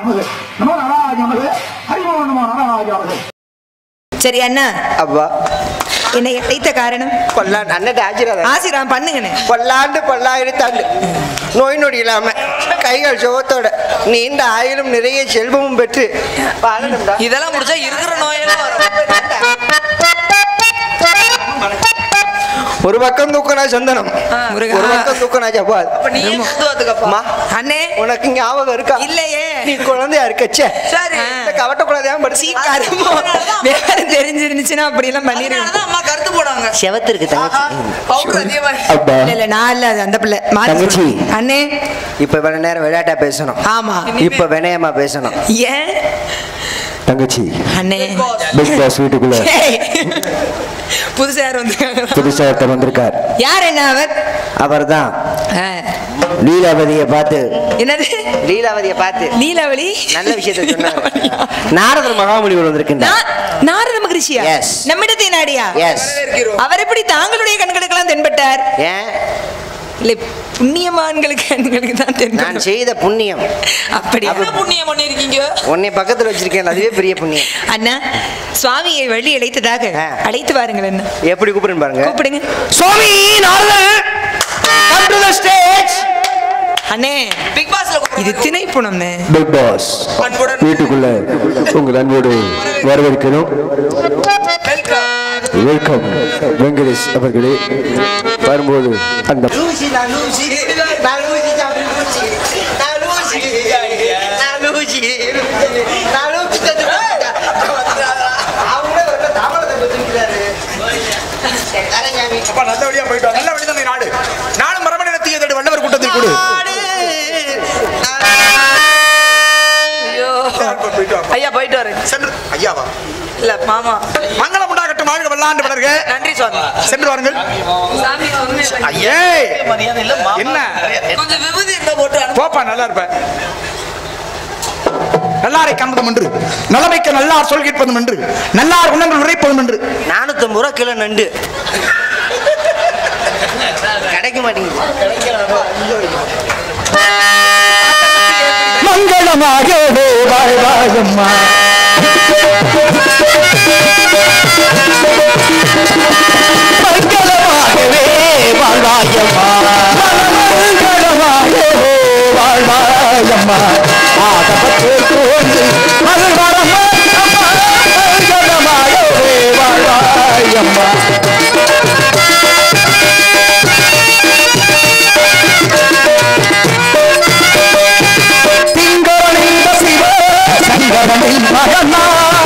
நமது நமோ நாராஜ நமது ஹரிமோ நமோ நாராஜ நமது சரி அண்ணா அப்பா என்னை அழைத்த காரணம் கொல்லாண்டு அண்ணன் ஆஜிராத ஆசிராம் பண்ணுங்கண்ணே பல்லாண்டு பல்லாயிரத்தாண்டு நோய் நொடி இல்லாம கைகள் சுகத்தோட நீண்ட ஆயிலும் நிறைய செல்வமும் பெற்று வாழணும்டா. இதெல்லாம் முடிச்சா இருக்கிற நோயெல்லாம் வரும் ஒரு பக்கம் தூக்கனா சந்தனம் முருகா. ஒரு பக்கம் தூக்கனா ஜப்பால் அப்ப நீ தத்துவத்துக்கு அம்மா அண்ணே உனக்கு ஞாபகம் இருக்கா இல்லையே நீ குழந்தையா இருக்கச்சே சரி இந்த கவட்ட குழந்தையா சீ, படிச்சு கருமோ. விவரம் தெரிஞ்சிருந்துச்சுன்னா அப்படி எல்லாம் பண்ணிருக்கேன் அதனாலதான் அம்மா கருத்து போடுவாங்க செவத்திருக்கு தங்கச்சி பவுடர் அதிகமா அப்பா இல்ல இல்ல நான் இல்ல அது அந்த பிள்ளை மாத்தி தங்கச்சி. சொல்றேன். அண்ணே இப்ப வேற நேரம் விளையாட்டா பேசணும் ஆமா இப்ப வினயமா பேசணும் ஏன் தங்கச்சி அண்ணே பிக் பாஸ் வீட்டுக்குள்ள ஏய். புதுசா யார் வந்திருக்காங்க புதுசா ஒருத்தர் வந்திருக்கார் யார் என்ன அவர் அவர்தான் ஆ, லீலாவதியை பார்த்து என்னது லீலாவதியை பார்த்து லீலாவளி நல்ல விஷயத்தை சொன்னார் நாரதர் மகாமுனிவர் வந்திருக்கின்றார் நா- நாரத மகரிஷியா Yes. நம்மிடத்தை நாடியா எஸ் அவர் எப்படி தாங்களுடைய கண்களுக்கெல்லாம் தென்பட்டார் ஏன் இல்ல புண்ணியமான்களுக்கு கண்களுக்கு தான் நான் தென்பட்டார் செய்த புண்ணியம் அப்படியா என்ன புண்ணியம் பண்ணிருக்கீங்க உன்னை பக்கத்துல வச்சிருக்கேன் அதுவே பெரிய புண்ணியம் அண்ணா சுவாமியை வழி அழைத்ததாக ஆ. அழைத்து வாருங்கள் என்ன எப்படி கூப்பிடுன்னு பாருங்க கூப்பிடுங்க Swami Naradar come to the stage அண்ணே பிக் பாஸ்ல இது திணைப்புணம்னே பிக் பாஸ் வீட்டுக்குள்ள உங்கள் அன்போடு வரவேற்கிறோம் வெல்கம் வெங்கடேஷ் அவர்களே வரும்போது அந்த லூசி நான் லூசி நான் லூசி சாப்பிடு லூசி நான் லூசி நான் லூசி நான் லூசி தந்து அவங்களே ஒரு தாமரத்தை வச்சிருக்கிறாரு அரங்காமி அப்பா நல்லபடியா போயிட்டு வா. நல்ல வழி நாடு நாடு மரமணி நடத்திய தேடு வல்லவர் கூட்டத்தில் கொடு ஐயோ போயிட்டு வா. ஐயா போயிட்டு வரேன் சென்று ஐயாவா இல்ல மாமா மங்களம் உண்டாகட்டும் வாழ்க வல்லாண்டு வளர்க நன்றி சுவாமி சென்று வாருங்கள் சாமி ஒண்ணுமே இல்லை. ஐயே என்ன கொஞ்சம் விபூதி இருந்தா போட்டு அனுப்பு போப்பா நல்லா இருப்ப நல்லாரை காண்பதும் என்று நலமைக்க நல்லார் சொல் கேட்பதும் என்று நல்லார் குணங்கள் உரைப்பதும் என்று நானூத்தம்பது ரூபா கிலோ நண்டு கிடைக்க மாட்டேங்குது மங்களமாகவே வாழ்வாயம்மா மங்களமாகவே வாழ்வாயம்மா மங்களமாகவே வாழ்வாயம்மா ஆகப்பட்டு தோன்றி மகள் வரம்மா மங்களமாகவே வாழ்வாயம்மா திங்களிந்த சிவ சங்கரனின் மகனா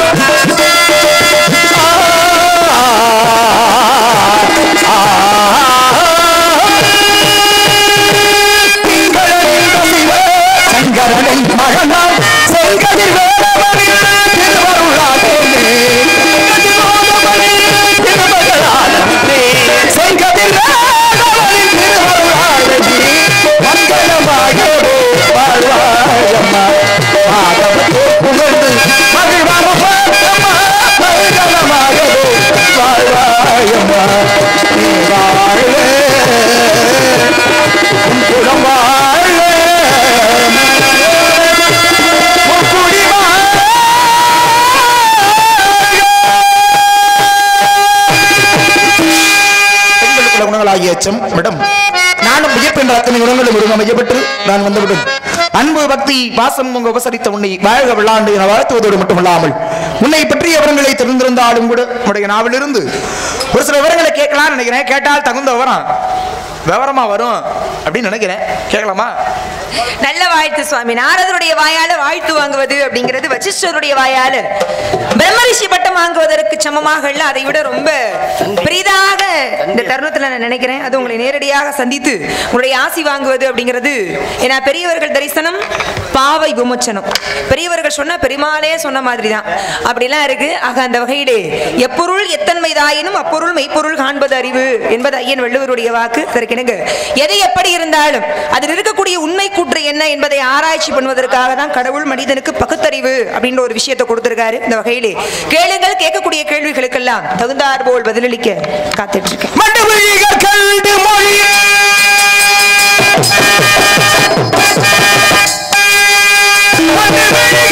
திங்களிந்த சிவ சங்கரனின் மகனா செங்கதிர் வேலவனின் திருவருளாகவே திருமகளாகவே செங்கதிர் வேலவனின் திருவருளாகவே மங்களமாகவே வாழ்வாயம்மா ஆகவத்தே புகழ்ந்து மகிழ்வாமம்மா மங்களமாகவே வாழ்வாயம்மா நீ வாழ உன் குலம் வாழ உன் குடி வாழ பெண்களுக்குள்ள குணங்களாகிய அச்சம் விடம் நானும் வியப்பென்ற அத்தனை குணங்களும் ஒரு அமையப்பட்டு நான் வந்துவிடும் அன்பு பக்தி பாசம் உங்க உபசரித்த உன்னை வாழ்க விளாண்டு என வாழ்த்துவதோடு மட்டுமல்லாமல் உன்னை பற்றிய விவரங்களை தெரிந்திருந்தாலும் கூட உடைய நாவிலிருந்து ஒரு சில விவரங்களை கேட்கலாம்னு நினைக்கிறேன் கேட்டால் தகுந்த விவரம் விவரமா வரும் அப்படின்னு நினைக்கிறேன் கேட்கலாமா நல்ல வாழ்த்து சுவாமி நாரதருடைய வாயால வாழ்த்து வாங்குவது அப்படிங்கிறது வசிஷ்டருடைய வாயால பிரம்மரிஷி பட்டம் வாங்குவதற்கு சமமாக இல்ல அதை விட ரொம்ப பெரிதாக இந்த தருணத்துல நான் நினைக்கிறேன் அது உங்களை நேரடியாக சந்தித்து உங்களுடைய ஆசி வாங்குவது அப்படிங்கிறது ஏன்னா பெரியவர்கள் தரிசனம் பாவை விமோச்சனம் பெரியவர்கள் சொன்ன பெருமாளே சொன்ன மாதிரி தான் அப்படிலாம் இருக்கு ஆக அந்த வகையிலே எப்பொருள் எத்தன்மைதாயினும் அப்பொருள் மெய்ப்பொருள் காண்பது அறிவு என்பது ஐயன் வள்ளுவருடைய வாக்கு அதற்கிணங்க எது எப்படி இருந்தாலும் அதில் இருக்கக்கூடிய உண்மை கூற்று என்ன என்பதை ஆராய்ச்சி பண்ணுவதற்காக தான் கடவுள் மனிதனுக்கு பகுத்தறிவு அப்படின்ற ஒரு விஷயத்தை கொடுத்திருக்காரு இந்த வகையிலே கேளுங்கள் கேட்கக்கூடிய கேள்விகளுக்கெல்லாம் தகுந்தார் போல் பதிலளிக்க காத்துட்டு இருக்கேன் மண்டவிழிகள் கண்டு மொழி மண்டவிழிகள்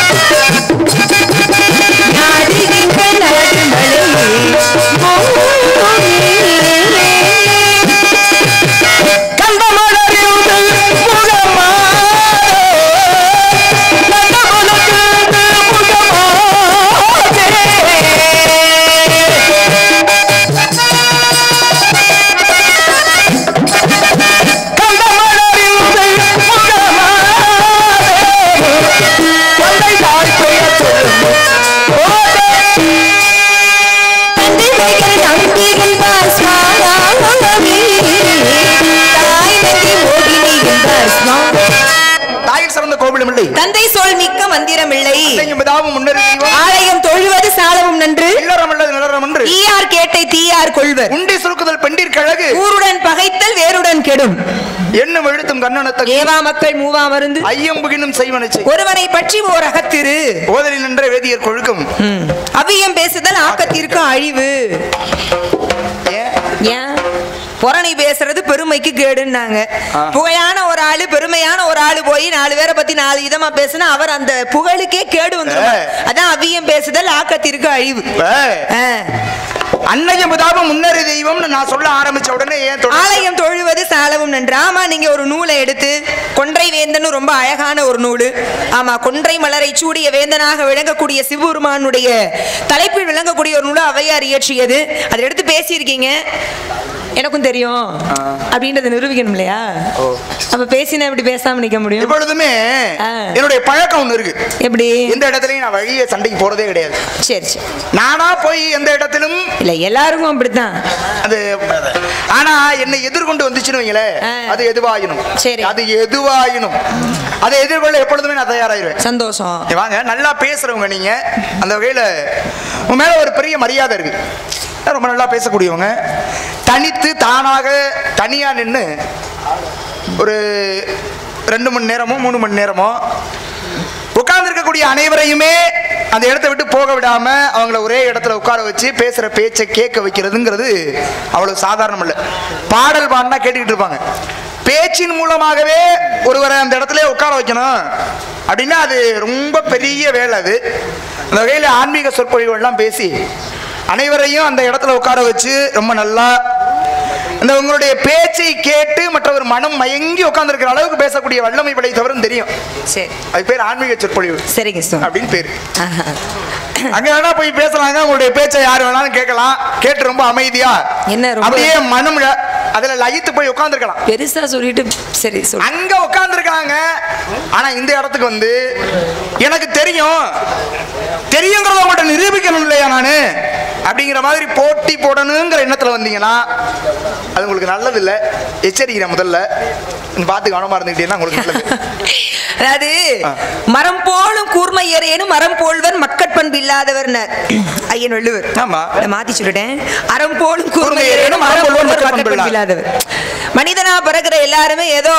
நாடுகின்ற நடுமலையே தந்தைகள் நம்பிகள் பாஸ்மாமி தாய் நந்தி மோகினி என்றார் சுவாமி. தாயில் சிறந்த கோவிலும் இல்லை தந்தை சொல் மிக்க மந்திரமில்லை தந்தையும் பிதாவும் முன்னறி தெய்வம் ஆலயம் தொழுவது சாலவும் நன்று இல்லறம் அல்லது நிலரம் என்று ஈயார் கேட்டை தீயார் கொள்வர் உண்டி சுருக்குதல் பெண்டிற்கழகு ஊருடன் பகைத்தல் வேருடன் கெடும் எண்ணும் எழுத்தும் கண்ணனத்த ஏவா மக்கள் மூவா மருந்து ஐயம் புகினும் செய்வனை செய் ஒருவனை பற்றி ஓர் அகத்திரு ஓதலில் நின்ற வேதியர் கொழுக்கும் அவ்வியம் பேசுதல் ஆக்கத்திற்கு அழிவு ஏன் ஏன் புறணி பேசுறது பெருமைக்கு கேடுன்னாங்க புகழான ஒரு ஆளு பெருமையான ஒரு ஆளு போய் நாலு பேரை பத்தி நாலு விதமா பேசினா அவர் அந்த புகழுக்கே கேடு வந்துரும் ஏ. அதான் அவ்வியம் பேசுதல் ஆக்கத்திற்கு அழிவு ஏய், ஆ. அன்னையும் பிதாவும் முன்னறி தெய்வம்னு நான் சொல்ல ஆரம்பிச்ச உடனே ஏன் தொடர்ந்து- ஆலயம் தொழுவது சாலவும் நன்று ஆமா நீங்க ஒரு நூலை எடுத்து கொன்றை வேந்தன்னு ரொம்ப அழகான ஒரு நூல் ஆமா கொன்றை மலரை சூடிய வேந்தனாக விளங்கக்கூடிய சிவபெருமானுடைய தலைப்பில் விளங்கக்கூடிய ஒரு நூலை அவையார் இயற்றியது அதை எடுத்து பேசியிருக்கீங்க எனக்கும் தெரியும் அப்படின்றத நிரூபிக்கணும் இல்லையா அப்ப பேசினா எப்படி பேசாம நிக்க முடியும் எப்பொழுதுமே ஆ. என்னுடைய பழக்கம் ஒண்ணு இருக்கு எப்படி எந்த இடத்துலயும் நான் வழியே சண்டைக்கு போறதே கிடையாது சரி சரி நானா போய் எந்த இடத்திலும் இல்ல எல்லாருக்கும் அப்படித்தான் அது ஆனா என்னை எதிர்கொண்டு வந்துச்சுன்னு வைங்களேன் ஆ. அது எதுவாயினும் சரி. அது எதுவாயினும் அதை எதிர்கொள்ள எப்பொழுதுமே நான் தயாராயிருவேன் சந்தோஷம் இங்க வாங்க நல்லா பேசுறவங்க நீங்க அந்த வகையில உங்க மேல ஒரு பெரிய மரியாதை இருக்கு ரொம்ப நல்லா பேசக்கூடியவங்க தனித்து தானாக தனியா நின்று ஒரு ரெண்டு மணி நேரமோ மூணு மணி நேரமோ உட்கார்ந்துருக்கக்கூடிய அனைவரையுமே அந்த இடத்த விட்டு போக விடாம அவங்கள ஒரே இடத்துல உட்கார வச்சு பேசுற பேச்சை கேட்க வைக்கிறதுங்கிறது அவ்வளவு சாதாரணம் இல்லை பாடல் பாடினா கேட்டுக்கிட்டு இருப்பாங்க பேச்சின் மூலமாகவே ஒருவரை அந்த இடத்துல உட்கார வைக்கணும் அப்படின்னா அது ரொம்ப பெரிய வேலை அது அந்த வகையில் ஆன்மீக சொற்பொழிவுகள்லாம் பேசி அனைவரையும் அந்த இடத்துல உட்கார வச்சு ரொம்ப நல்லா அந்த உங்களுடைய பேச்சை கேட்டு மற்றவர் மனம் மயங்கி உட்கார்ந்திருக்கிற அளவுக்கு பேசக்கூடிய வல்லமை படைத்தவரும் தெரியும் சரி அது பேர் ஆன்மீக சொற்பொழிவு சரிங்க சுவாமி அப்படின்னு பேரு ஆஹா. அங்க வேணா போய் பேசலாங்க உங்களுடைய பேச்சை யார் வேணாலும் கேட்கலாம் கேட்டு ரொம்ப அமைதியா என்ன ரொம்ப- அப்படியே மனம் ல- அதுல லயித்து போய் உட்கார்ந்திருக்கலாம் பெருசா சொல்லிட்டு சரி சொல் அங்க உட்கார்ந்திருக்காங்க ஆனா இந்த இடத்துக்கு வந்து எனக்கு தெரியும் தெரியுங்கிறத உங்கள்ட்ட நிரூபிக்கணும் இல்லையா நானு அப்படிங்கிற மாதிரி போட்டி போடணுங்கிற எண்ணத்துல வந்தீங்கன்னா அது உங்களுக்கு நல்லது இல்ல எச்சரிக்கிறேன் முதல்ல நீ பார்த்து கவனமா இருந்துக்கிட்டீங்கன்னா உங்களுக்கு நல்லது அதாவது மரம் போலும் கூர்மை ஏறேனும் மரம் போல்வர் மக்கட்பண்பு இல்லாதவர்னர் ஐயன் வள்ளுவர் ஆமா. நான் மாத்தி சொல்லிட்டேன் அறம் போலும் கூர்மை கூர்மை ஏறேனும் ஏறேனும் மரம் மரம் போல்வர் போல்வர் மக்கட்பண்பு மக்கட்பண்பு இல்லாதவர் மனிதனா பிறகுற எல்லாருமே ஏதோ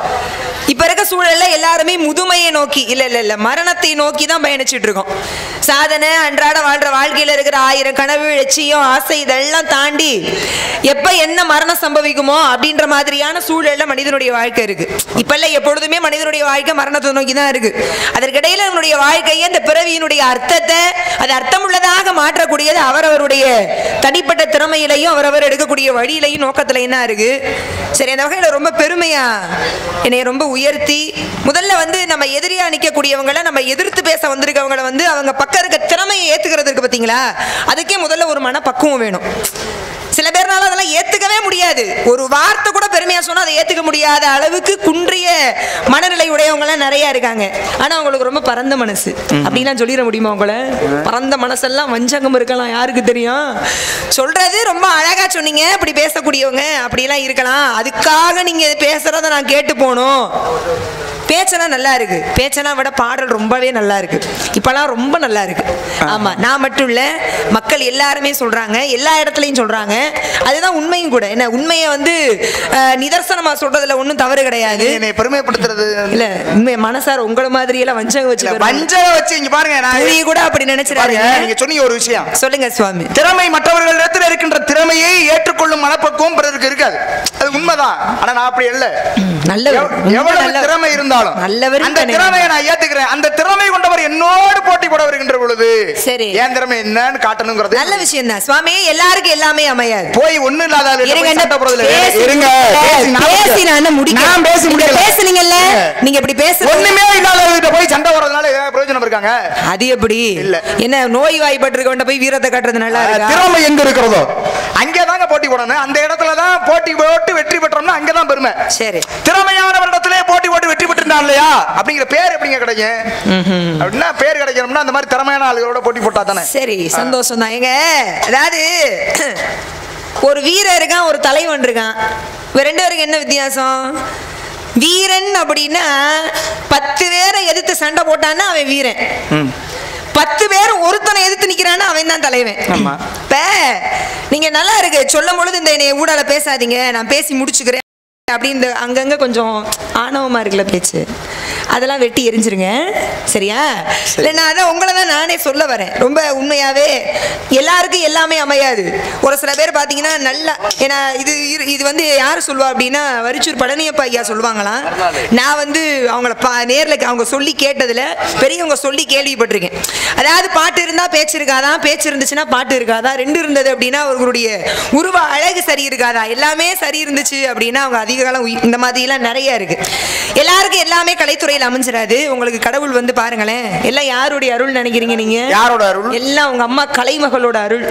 இப்ப இருக்க சூழல்ல எல்லாருமே முதுமையை நோக்கி இல்ல இல்ல இல்ல மரணத்தை நோக்கி தான் பயணிச்சுட்டு இருக்கோம் சாதனை அன்றாட வாழ்ற வாழ்க்கையில இருக்கிற ஆயிரம் கனவு லட்சியம் ஆசை இதெல்லாம் தாண்டி எப்ப என்ன மரணம் சம்பவிக்குமோ அப்படின்ற மாதிரியான சூழல்ல மனிதனுடைய வாழ்க்கை இருக்கு இப்ப இல்ல எப்பொழுதுமே மனிதனுடைய வாழ்க்கை மரணத்தை நோக்கி தான் இருக்கு அதற்கிடையில நம்முடைய வாழ்க்கையை அந்த பிறவியினுடைய அர்த்தத்தை அது அர்த்தமுள்ளதாக மாற்றக்கூடியது அவரவருடைய தனிப்பட்ட திறமையிலையும் அவரவர் எடுக்கக்கூடிய வழியிலையும் நோக்கத்திலையும் தான் இருக்கு சரி அந்த வகையில ரொம்ப பெருமையா என்னை ரொம்ப உயர்த்தி முதல்ல வந்து நம்ம எதிரியா நிக்கக்கூடியவங்கள நம்ம எதிர்த்து பேச வந்திருக்கவங்கள வந்து அவங்க பக்கம் இருக்க திறமையை ஏத்துக்கிறது இருக்கு பாத்தீங்களா அதுக்கே முதல்ல ஒரு மனப்பக்குவம் வேணும் சில பேர்னால அதெல்லாம் ஏத்துக்கவே முடியாது ஒரு வார்த்தை கூட பெருமையா சொன்னா அதை ஏத்துக்க முடியாத அளவுக்கு குன்றிய மனநிலை உடையவங்க எல்லாம் நிறைய இருக்காங்க ஆனா அவங்களுக்கு ரொம்ப பரந்த மனசு அப்படின்லாம் சொல்லிட முடியுமா உங்களை பரந்த மனசெல்லாம் வஞ்சகம் இருக்கலாம் யாருக்கு தெரியும் சொல்றது ரொம்ப அழகா சொன்னீங்க அப்படி பேசக்கூடியவங்க அப்படிலாம் இருக்கலாம் அதுக்காக நீங்க பேசுறத நான் கேட்டு போகணும் பேச்செல்லாம் நல்லா இருக்கு பேச்செல்லாம் விட பாடல் ரொம்பவே நல்லா இருக்கு இப்பெல்லாம் ரொம்ப நல்லா இருக்கு ஆமா நான் மட்டும் இல்ல மக்கள் எல்லாருமே சொல்றாங்க எல்லா இடத்துலயும் சொல்றாங்க அதுதான் உண்மையும் கூட என்ன உண்மையை வந்து அஹ், நிதர்சனமா சொல்றதுல ஒண்ணும் தவறு கிடையாது என்னை பெருமைப்படுத்துறது இல்ல உண்மை மனசார உங்களை மாதிரி எல்லாம் வஞ்சகம் வச்சு இல்ல, வருவாங்க. வஞ்சகம் வச்சு இங்க பாருங்க நான் துளி கூட அப்படி பாருங்க நினைச்சிடாதீங்க நீங்க சொன்னீங்க ஒரு விஷயம் சொல்லுங்க சுவாமி திறமை மற்றவர்களிடத்தில் இருக்கின்ற திறமையை ஏற்றுக்கொள்ளும் மனப்பக்குவம் பிறருக்கு இருக்காது அது உண்மைதான் ஆனா நான் அப்படி இல்ல நல்லவர் எவ்- ரொம்ப எவ்வளவு நல்லவர். திறமை இருந்தாலும் இருந்தாலும் நல்லவர் அந்த தானே. திறமையை நான் ஏத்துக்கிறேன் அந்த திறமை கொண்டவர் என்னோடு போட்டி போட வருகின்ற பொழுது சரி. என் திறமை என்னன்னு காட்டணுங்கிறது நல்ல விஷயம் தான் சுவாமி எல்லாருக்கும் எல்லாமே அமையாது போய் ஒண்ணு இல்லாத ஆளுகிட்ட இருங்க போய் என்ன சண்டை போடுறதுல வேலை. பேசி- இருங்க பேசி நான் பேசி நான் முடிக்க நான் பேசி நீங்க முடிக்கல. பேசுனீங்கல்ல இருங்க. நீங்க இப்படி பேச ஒண்ணுமே இல்லாதவர்கிட்ட போய் சண்டை போடுறதுனால ஏதாவது பிரயோஜனம் இருக்காங்க அது எப்படி இல்ல. என்ன நோய் வாய்ப்பட்டிருக்கவன்ட்ட போய் வீரத்தை காட்டுறது நல்லா இருக்கா திறமை எங்க இருக்கிறதோ அங்கேதாங்க போட்டி போடணும் அந்த இடத்துல தான் போட்டி போட்டு வெற்றி பெற்றோம்னா அங்கதான் பெருமை சரி திறமையானவரிடத்திலே போட்டி போட்டு வெற்றி பெற்றுட்டான் இல்லையா அப்படிங்கிற பேர் எப்படிங்க கிடைக்கும் அப்படின்னா பேர் கிடைக்கணும்னா அந்த மாதிரி திறமையான ஆளுகளோட போட்டி போட்டா தானே சரி சந்தோஷம் தான் எங்க அதாவது ஒரு வீரன் இருக்கான் ஒரு தலைவன் இருக்கான் இவ ரெண்டு பேருக்கு என்ன வித்தியாசம் வீரன் அப்படின்னா பத்து பேரை எதிர்த்து சண்டை போட்டான்னா அவன் வீரன் பத்து பேர் ஒருத்தனை எதிர்த்து நிக்கிறான்னா அவன் தான் தலைவன் ஆமா. இப்ப நீங்க நல்லா இருக்கு சொல்லும் பொழுது இந்த என்னைய ஊடால பேசாதீங்க நான் பேசி முடிச்சுக்கிறேன் அப்படி இந்த அங்கங்க கொஞ்சம் ஆணவமா இருக்குல்ல பேச்சு அதெல்லாம் வெட்டி எரிஞ்சிருங்க சரியா இல்லை நான் அதான் உங்களை தான் நானே சொல்ல வரேன் ரொம்ப உண்மையாவே எல்லாருக்கும் எல்லாமே அமையாது ஒரு சில பேர் பார்த்தீங்கன்னா நல்லா ஏன்னா இது இரு- இது வந்து யார் சொல்லுவா அப்படின்னா வரிச்சூர் பழனியப்பா ஐயா சொல்லுவாங்களாம் நான் வந்து அவங்கள பா நேரில் அவங்க சொல்லி கேட்டதுல பெரியவங்க சொல்லி கேள்விப்பட்டிருக்கேன் அதாவது பாட்டு இருந்தா பேச்சு இருக்காதான் பேச்சு இருந்துச்சுன்னா பாட்டு இருக்காதா ரெண்டு இருந்தது அப்படின்னா அவர்களுடைய உருவ அழகு சரி இருக்காதா எல்லாமே சரி இருந்துச்சு அப்படின்னா அவங்க அதிக காலம் உயி- இந்த மாதிரிலாம் நிறைய இருக்கு எல்லாருக்கும் எல்லாமே கலைத்துறையில் அமைஞ்சிராது உங்களுக்கு கடவுள் வந்து பாருங்களேன் எல்லாம் யாருடைய அருள் நினைக்கிறீங்க நீங்க யாரோட அருள் எல்லாம் உங்க அம்மா கலைமகளோட அருள்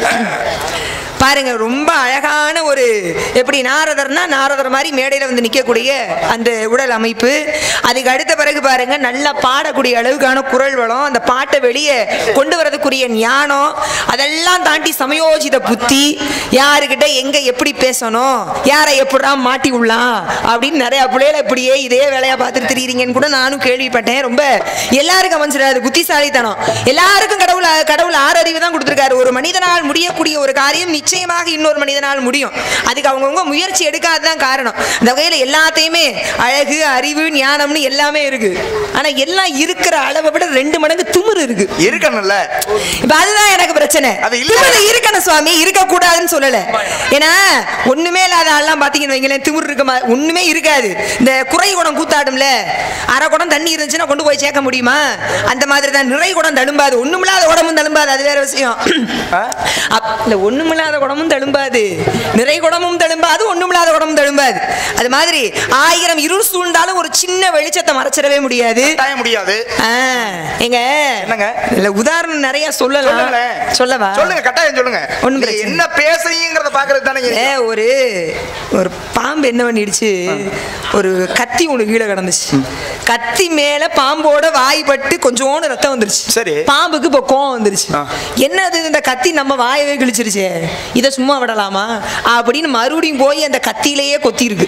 பாருங்க ரொம்ப அழகான ஒரு எப்படி நாரதர்னா நாரதர் மாதிரி மேடையில வந்து நிக்கக்கூடிய அந்த உடல் அமைப்பு அதுக்கு அடுத்த பிறகு பாருங்க நல்லா பாடக்கூடிய அளவுக்கான குரல் வளம் அந்த பாட்டை வெளியே கொண்டு வரதுக்குரிய ஞானம் அதெல்லாம் தாண்டி சமயோஜித புத்தி யாருக்கிட்ட எங்க எப்படி பேசணும் யாரை எப்படா மாட்டி விடலாம் அப்படின்னு நிறைய பிள்ளைகளை இப்படியே இதே வேலையா பார்த்துட்டு திரியிறீங்கன்னு கூட நானும் கேள்விப்பட்டேன் ரொம்ப எல்லாருக்கும் அமைஞ்சிடாது புத்திசாலித்தனம் எல்லாருக்கும் கடவுள் கடவுள் ஆறு அறிவு தான் கொடுத்துருக்காரு ஒரு மனிதனால் முடியக்கூடிய ஒரு காரியம் நிச்சயமாக இன்னொரு மனிதனால் முடியும் அதுக்கு அவங்கவுங்க முயற்சி எடுக்காததான் காரணம் அந்த வகையில் எல்லாத்தையுமே அழகு அறிவு ஞானம்னு எல்லாமே இருக்கு ஆனா எல்லாம் இருக்கிற அளவை விட ரெண்டு மடங்கு திமிரு இருக்கு இருக்கணும்ல இப்ப அதுதான் எனக்கு பிரச்சனை அது இல்ல. திமிரு இருக்கணும் சுவாமி இருக்க கூடாதுன்னு சொல்லல ஏன்னா ஒண்ணுமே இல்லாத ஆள்லாம் பாத்தீங்கன்னு வைங்களேன் திமிரு இருக்க மா- ஒண்ணுமே இருக்காது இந்த குறை குடம் கூத்தாடும்ல அரை குடம் தண்ணி இருந்துச்சுன்னா கொண்டு போய் சேர்க்க முடியுமா அந்த மாதிரி தான் நிறை குடம் தழும்பாது ஒண்ணுமில்லாத குடமும் தழும்பாது அது வேற விஷயம் அப்- இல்ல ஒண்ணுமில்லாத குடமும் தழும்பாது நிறை குடமும் தழும்பாது ஒண்ணுமில்லாத குடமும் தழும்பாது அது மாதிரி ஆயிரம் இருள் சூழ்ந்தாலும் ஒரு சின்ன வெளிச்சத்தை மறைச்சிடவே முடியாது கட்டாயம் முடியாது ஆ, ஏங்க என்னங்க? இல்ல உதாரணம் நிறைய சொல்லலாம் சொல்லுங்களேன். சொல்லவா சொல்லுங்க கட்டாயம் சொல்லுங்க ஒண்ணும் நீங்க பிரச்சனை என்ன பேசுறீங்கிறத பாக்குறது தானே ஏ ஒரு ஒரு பாம்பு என்ன பண்ணிடுச்சு ஒரு கத்தி ஒண்ணு கீழே கிடந்துச்சு கத்தி மேல பாம்போட வாய் பட்டு கொஞ்சோண்டு ரத்தம் வந்துருச்சு சரி. பாம்புக்கு இப்போ கோவம் வந்துருச்சு ஆ. என்னது இந்த கத்தி நம்ம வாயவே கிழிச்சிருச்சே இதை சும்மா விடலாமா அப்படின்னு மறுபடியும் போய் அந்த கத்தியிலேயே கொத்தி இருக்கு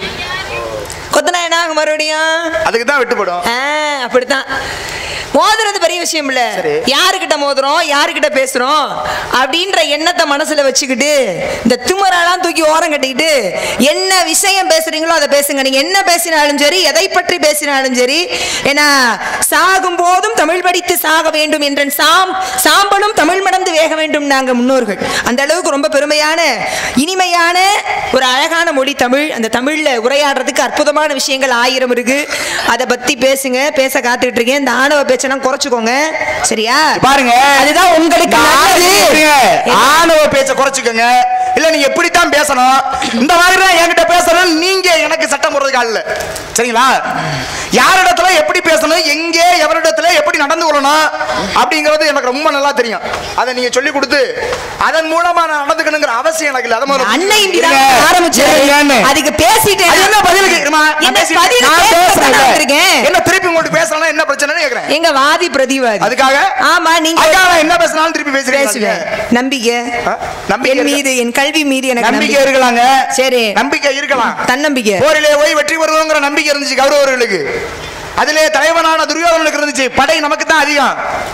கொத்தனா என்ன ஆகும் மறுபடியும் அதுக்கு தான் விட்டுப்படும் ஆ, அப்படித்தான் மோதுறது பெரிய விஷயம் இல்ல சரி. யாருக்கிட்ட மோதுறோம் யாருக்கிட்ட பேசுறோம் அப்படின்ற எண்ணத்தை மனசுல வச்சுக்கிட்டு இந்த திமிரெல்லாம் தூக்கி ஓரம் கட்டிக்கிட்டு என்ன விஷயம் பேசுறீங்களோ அதை பேசுங்க நீங்க என்ன பேசினாலும் சரி எதை பற்றி பேசினாலும் சரி ஏன்னா சாகும் போதும் தமிழ் படித்து சாக வேண்டும் என்ற சாம் சாம்பலும் தமிழ் மடந்து வேக வேண்டும் நாங்க முன்னோர்கள் அந்த அளவுக்கு ரொம்ப பெருமையான இனிமையான ஒரு அழகான மொழி தமிழ் அந்த தமிழ்ல உரையாடுறதுக்கு அற்புதமான விஷயங்கள் ஆயிரம் இருக்கு அதை பத்தி பேசுங்க பேச காத்துக்கிட்டு இருக்கேன் இந்த ஆணவ பேச்செல்லாம் குறைச்சுக்கோங்க சரியா பாருங்க அதுதான் உங்களுக்கு நல்லது. இருங்க. ஆணவ பேச்ச குறைச்சுக்கோங்க இல்ல நீங்க எப்படித்தான் பேசணும் இந்த மாதிரி தான் என்கிட்ட பேசணும் நீங்க எனக்கு சட்டம் போடுறதுக்கு ஆள் இல்ல சரிங்களா யாரிடத்துல எப்படி பேசணும் எங்கே எவரிடத்துல எப்படி நடந்து கொள்ளணும் அப்படிங்கிறது எனக்கு ரொம்ப நல்லா தெரியும் அதை நீங்க சொல்லி கொடுத்து அதன் மூலமா நான் நடந்துக்கணுங்கிற அவசியம் எனக்கு இல்ல அதை முதல்ல அன்னை இருங்க. இந்திரா ஆரம்பிச்சாரு இருங்கன்னு. அதுக்கு பேசிட்டேன் அது என்ன பதிலுக்கு இருமா, நான் என்ன பேசிட்டு- பதில் நான் கேட்க பேசுறேன் தானே வந்திருக்கேன். என்ன திருப்பி உங்களுக்கு பேசலாம் என்ன பிரச்சனைன்னு கேக்குறேன் எங்க வாதி பிரதிவாதி அதுக்காக ஆமா நீங்க அதுக்காக நான் என்ன பேசினாலும் திருப்பி பேசுறேன் பேசுவேன் நம்பிக்கை ஆ? நம்பிக்கை என் இருக்கு. மீது என் கல்வி மீது எனக்கு நம்பிக்கை இருக்கலாங்க சரி. நம்பிக்கை இருக்கலாம் தன்னம்பிக்கை போரிலே போய் வெற்றி பெறுவோங்கிற நம்பிக்கை இருந்துச்சு கௌரவர்களுக்கு அதிலே தலைவனான துரியோதனனுக்கு இருந்துச்சு படை நமக்கு தான் அதிகம்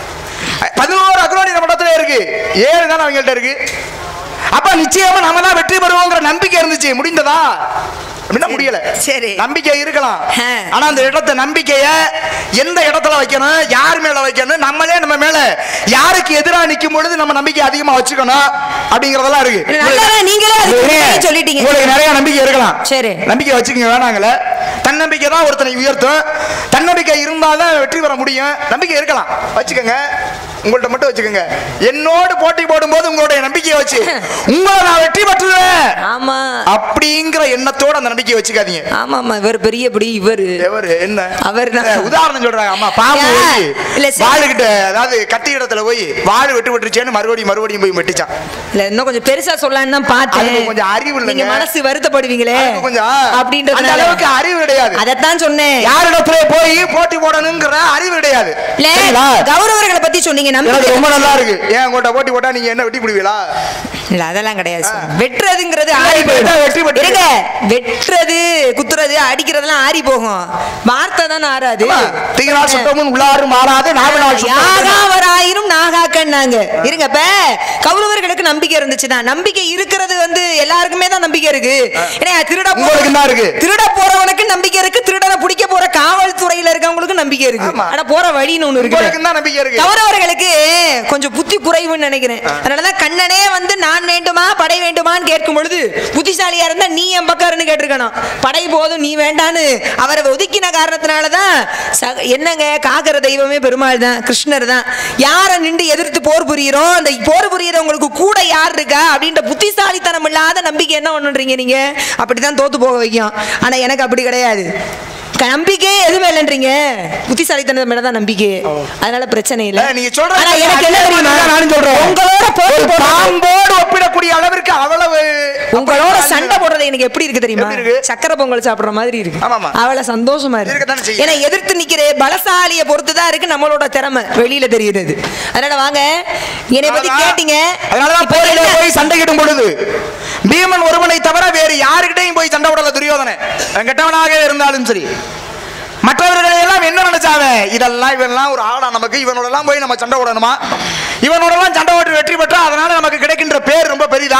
பதினோரு அக்ரோனி நம்ம இடத்துல இருக்கு ஏழு தானே அவங்கள்ட்ட இருக்கு அப்ப நிச்சயமா நம்ம தான் வெற்றி பெறுவோங்கிற நம்பிக்கை இருந்துச்சு முடிந்ததா அப்படின்னா முடியல சரி. நம்பிக்கை இருக்கலாம் ஆ. ஆனா அந்த இடத்த நம்பிக்கைய எந்த இடத்துல வைக்கணும் யார் மேல வைக்கணும் நம்மளே நம்ம மேல யாருக்கு எதிரா நிக்கும் பொழுது நம்ம நம்பிக்கை அதிகமா வச்சுக்கணும் அப்படிங்கறதெல்லாம் இருக்கு நல்லதா நீங்களே அதுக்கு உங்களுக்கு- முன்னாடியே சொல்லிட்டீங்க. உங்களுக்கு நிறைய நம்பிக்கை இருக்கலாம் சரி. நம்பிக்கை வச்சுக்கங்க வேணாங்களே தன்னம்பிக்கை தான் ஒருத்தனை உயர்த்தும் தன்னம்பிக்கை இருந்தாதான் வெற்றி பெற முடியும் நம்பிக்கை இருக்கலாம் வச்சுக்கோங்க உங்கள்ட்ட மட்டும் வச்சுக்கோங்க என்னோடு போட்டி போடும்போது உங்களுடைய நம்பிக்கையை வச்சு உங்களை நான் வெற்றி பெற்றுவேன் ஆமா அப்படிங்கிற எண்ணத்தோட அந்த நம்பிக்கையை வச்சுக்காதீங்க ஆமா ஆமா இவர் பெரியபடி இவரு எவரு என்ன அவர்தான். அஹ், உதாரணம் சொல்றாங்க அம்மா பாம்பு ஏன்? போய் இல்ல, சரி. வாளுகிட்ட அதாவது கத்தி இடத்துல போய் வாள் வெட்டு வெட்டுச்சேன்னு மறுபடியும் மறுபடியும் போய் வெட்டிச்சான் இல்ல இன்னும் கொஞ்சம் பெருசா சொல்லலாம்னு தான் பார்த்தேன் அதுக்கு கொஞ்சம் அறிவு இல்லைங்க. நீங்க மனசு வருத்தப்படுவீங்களே அதுக்கு கொஞ்சம் அந்த அப்படின்றது அளவுக்கு அறிவு கிடையாது அதத்தான் சொன்னேன் யாரிடத்துல போய் போட்டி போடணுங்கிற அறிவு கிடையாது இல்ல சரிங்களா? கௌரவர்களை பத்தி சொன்னீங்க எனக்கு நம்பிக்கை ரொம்ப நல்லா இருக்கு ஏன் உங்கள்ட்ட போட்டி போட்டா நீங்க என்ன வெட்டி பிடிவீங்களா இல்ல அதெல்லாம் கிடையாது சார். வெட்டுறதுங்கிறது இல்ல, ஆறி இப்ப போயிடும் என்ன வெற்றி பெற்று- இருங்க வெட்டுறது குத்துறது அடிக்கிறதெல்லாம் ஆறி போகும் வார்த்தை தானே ஆறாது தீங்களால் சுத்தமும் உள்ளாரும் மாறாது நாவினால் சுத்தமும் யாகாவராயிரும் நாகாக்கன்னாங்க இருங்க இப்ப கௌரவர்களுக்கு நம்பிக்கை இருந்துச்சுதான் நம்பிக்கை இருக்கிறது வந்து எல்லாருக்குமே தான் நம்பிக்கை இருக்கு ஏன்னா திருட போற- உங்களுக்கு தான் இருக்கு. திருட போறவனுக்கு நம்பிக்கை இருக்கு திருடனை பிடிக்க போற காவல்துறையில இருக்கவங்களுக்கு நம்பிக்கை இருக்கு ஆமா. ஆனா போற வழின்னு ஒண்ணு உங்களுக்கு இருக்கு தான் நம்பிக்கை இருக்கு கௌரவர்களுக்கு கொஞ்சம் புத்தி குறைவுன்னு நினைக்கிறேன் அதனாலதான் கண்ணனே வந்து நான் வேண்டுமா படை வேண்டுமான்னு கேட்கும் பொழுது புத்திசாலியா இருந்தா நீ என் பக்கம் இருந்து கேட்டிருக்கணும் படை போதும் நீ வேண்டான்னு அவரை ஒதுக்கின காரணத்தினாலதான் சக- என்னங்க காக்கிற தெய்வமே பெருமாள் தான் கிருஷ்ணர் தான் யாரை நின்று எதிர்த்து போர் புரியிறோம் அந்த போர் புரியறவங்களுக்கு கூட யார் இருக்கா அப்படின்ற புத்திசாலித்தனம் இல்லாத நம்பிக்கை என்ன பண்ணுறீங்க நீங்க அப்படிதான் தோத்து போக வைக்கும் ஆனா எனக்கு அப்படி கிடையாது க- நம்பிக்கையே எதுவுமே இல்லைன்றீங்க புத்திசாலித்தனம் மேல தான் நம்பிக்கை அதனால பிரச்சனை இல்ல ஏ, நீங்க சொல்றது ஆனா எனக்கு என்ன அதே தெரியுமா மாதிரி தான் நானும் சொல்றேன். உங்களோட போட்டி ஒரு போடுறது- பாம்போடு ஒப்பிடக்கூடிய அளவிற்கு அவ்வளவு உங்களோட சண்டை போடுறது எனக்கு எப்படி இருக்கு தெரியுமா எப்படி இருக்கு? சக்கரை பொங்கல் சாப்பிடுற மாதிரி இருக்கு ஆமாமா. அவளை சந்தோஷமா இருக்கத்தானே இருக்கு செய்யும். ஏன்னா எதிர்த்து நிக்கிற பலசாலிய பொறுத்து தான் இருக்கு நம்மளோட திறமை வெளியில தெரியுது அதனால வாங்க என்னை பத்தி அதனாலதான்- கேட்டீங்க அதனாலதான் இப்ப போரில என்ன? போய் சண்டையிடும் பொழுது பீமன் ஒருவனை தவிர வேறு யாருக்கிட்டையும் போய் சண்டை விடல துரியோதனை அவன் கெட்டவனாக இருந்தாலும் சரி மற்றவர்களை எல்லாம் என்ன நினைச்சாங்க இதெல்லாம் இவன்லாம் ஒரு ஆளா நமக்கு இவனோட எல்லாம் போய் நம்ம சண்டை விடணுமா இவனோட எல்லாம் சண்டை போட்டு வெற்றி பெற்றா அதனால நமக்கு கிடைக்கின்ற பேர் ரொம்ப பெரிதா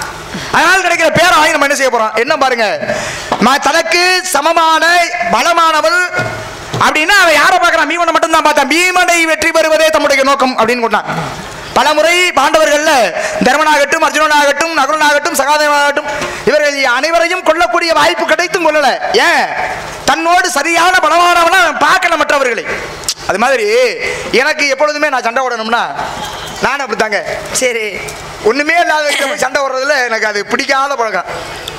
அதனால கிடைக்கிற பேரை வாங்கி நம்ம என்ன செய்ய போறோம் என்ன பாருங்க ம- தனக்கு சமமான பலமானவள் அப்படின்னா அவன் யாரை பார்க்கறான் பீமனை மட்டும் தான் பார்த்தான் பீமனை வெற்றி பெறுவதே தம்முடைய நோக்கம் அப்படின்னு கொண்டான் பலமுறை பாண்டவர்கள்ல தர்மனாகட்டும் அர்ஜுனனாகட்டும் நகுலனாகட்டும் சகாதேவனாகட்டும் இவர்கள் அனைவரையும் கொல்லக்கூடிய வாய்ப்பு கிடைத்தும் கொள்ளல ஏன் தன்னோடு சரியான பலமானவனா அவன் பார்க்கல மற்றவர்களை அது மாதிரி எனக்கு எப்பொழுதுமே நான் சண்டை ஓடணும்னா நானும் அப்படித்தாங்க சரி ஒண்ணுமே இல்லாத சண்டை ஓடுறதுல எனக்கு அது பிடிக்காத பழக்கம்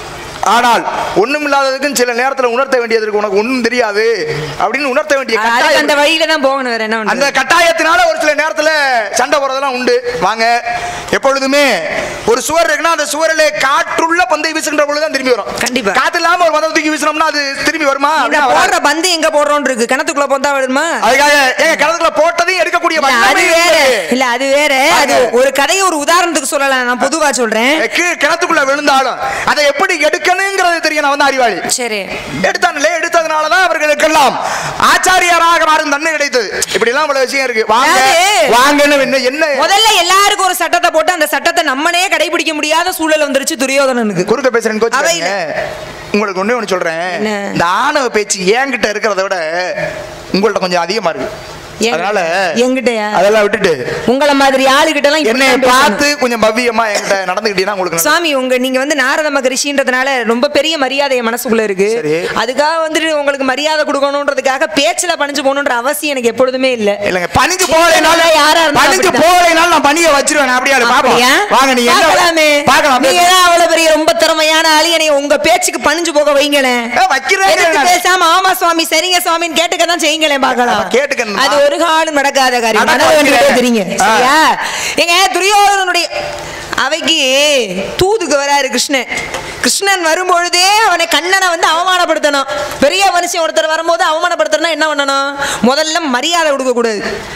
ஆனால் ஒண்ணும் இல்லாததுக்கும் சில நேரத்துல உணர்த்த வேண்டியது இருக்கு உனக்கு ஒண்ணும் தெரியாது அப்படின்னு உணர்த்த வேண்டிய அதுக்கு கட்டாயம் அந்த வழியில தான் போகணும் வேற என்ன அந்த பண்றது? கட்டாயத்தினால ஒரு சில நேரத்துல சண்டை போறதெல்லாம் உண்டு வாங்க எப்பொழுதுமே ஒரு சுவர் இருக்குன்னா அந்த சுவரிலே காற்றுள்ள பந்தை வீசுகின்ற பொழுதுதான் திரும்பி வரும் கண்டிப்பா. காத்து இல்லாம ஒரு பந்தை தூக்கி வீசினோம்னா அது திரும்பி வருமா இந்த அப்படின்னா வராது. போடுற பந்து எங்க போடுறோம்னு இருக்கு கிணத்துக்குள்ள போந்தா வருமா அதுக்காக ஏங்க கிணத்துக்குள்ள போட்டதையும் எடுக்கக்கூடிய இல்ல, அது வல்லமை வேற இருக்கு. இல்ல அது வேற அது வாங்க. ஒரு கதையை ஒரு உதாரணத்துக்கு சொல்லலாம் நான் பொதுவா சொல்றேன் கீழ் கிணத்துக்குள்ள விழுந்தாலும் அதை எப்படி எடுக்கணுங்கிறது தெரியும் நான் வந்து அறிவாளி சரி எடுத்தானே எடுத்ததுனாலதான் அவர்களுக்கெல்லாம் ஆச்சாரியாராக மாறும் தன்மை கிடைத்தது இப்படி எல்லாம் இவ்வளவு விஷயம் இருக்கு வாங்க அதாவது- வாங்கன்னு என்ன என்ன முதல்ல எல்லாருக்கும் ஒரு சட்டத்தை போட்டு அந்த சட்டத்தை நம்மனே கடைபிடிக்க முடியாத சூழல் வந்துருச்சு துரியோதனனுக்கு குறுக்க பேசுறேன் கோச்சு அவையில. உங்களுக்கு ஒண்ணே ஒண்ணு சொல்றேன் என்ன? இந்த ஆணவ பேச்சு என்கிட்ட இருக்கிறத விட உங்கள்ட்ட கொஞ்சம் அதிகமா இருக்கு எங்க- அதனால எங்கிட்டயா? அதெல்லாம் விட்டுட்டு உங்கள மாதிரி ஆளுகிட்ட எல்லாம் என்னை இப்படித்தான் பேசணும். பார்த்து கொஞ்சம் பவ்யமா என்கிட்ட நடந்துக்கிட்டீங்கன்னா உங்களுக்கு நல்லது. சாமி உங்க நீங்க வந்து நாரத மகரிஷின்றதுனால ரொம்ப பெரிய மரியாதை என் மனசுக்குள்ள இருக்கு சரி. அதுக்காக வந்துட்டு உங்களுக்கு மரியாதை கொடுக்கணுன்றதுக்காக பேச்சுல பணிஞ்சு போகணுன்ற அவசியம் எனக்கு எப்பொழுதுமே இல்ல இல்லைங்க பணிஞ்சு போகலைனால யாரா இருந்தாலும் பணிஞ்சு அப்படித்தான். போகலைனால நான் பணிய வச்சிருவேன் அப்படியே பாப்போம் அப்படியா? வாங்க நீங்க என்ன பார்க்கலாமே. பார்க்கலாம் நீங்க தான் அவ்வளவு பெரிய ரொம்ப திறமையான ஆளு என்னைய உங்க பேச்சுக்கு பணிஞ்சு போக வைங்களேன் ஏ, வைக்கிறேன் எதுக்கு நான். பேசாம ஆமா சுவாமி சரிங்க சுவாமின்னு கேட்டுக்க தான் செய்யுங்களேன் பார்க்கலாம் அப்ப கேட்டுக்கணுமா? அது ஒரு காலம் நடக்காத காரியம் நடக்க நடக்க வேண்டியதே வைக்கிறேன். தெரியுங்க ஆ. சரியா எங்க துரியோதனுடைய அவைக்கு தூதுக்கு வராரு கிருஷ்ணன் கிருஷ்ணன் வரும்பொழுதே அவனை கண்ணனை வந்து அவமானப்படுத்தணும் பெரிய மனுஷன் ஒருத்தர் வரும்போது அவமானப்படுத்தணும்னா என்ன பண்ணணும் முதல்ல மரியாதை கொடுக்க கூடாது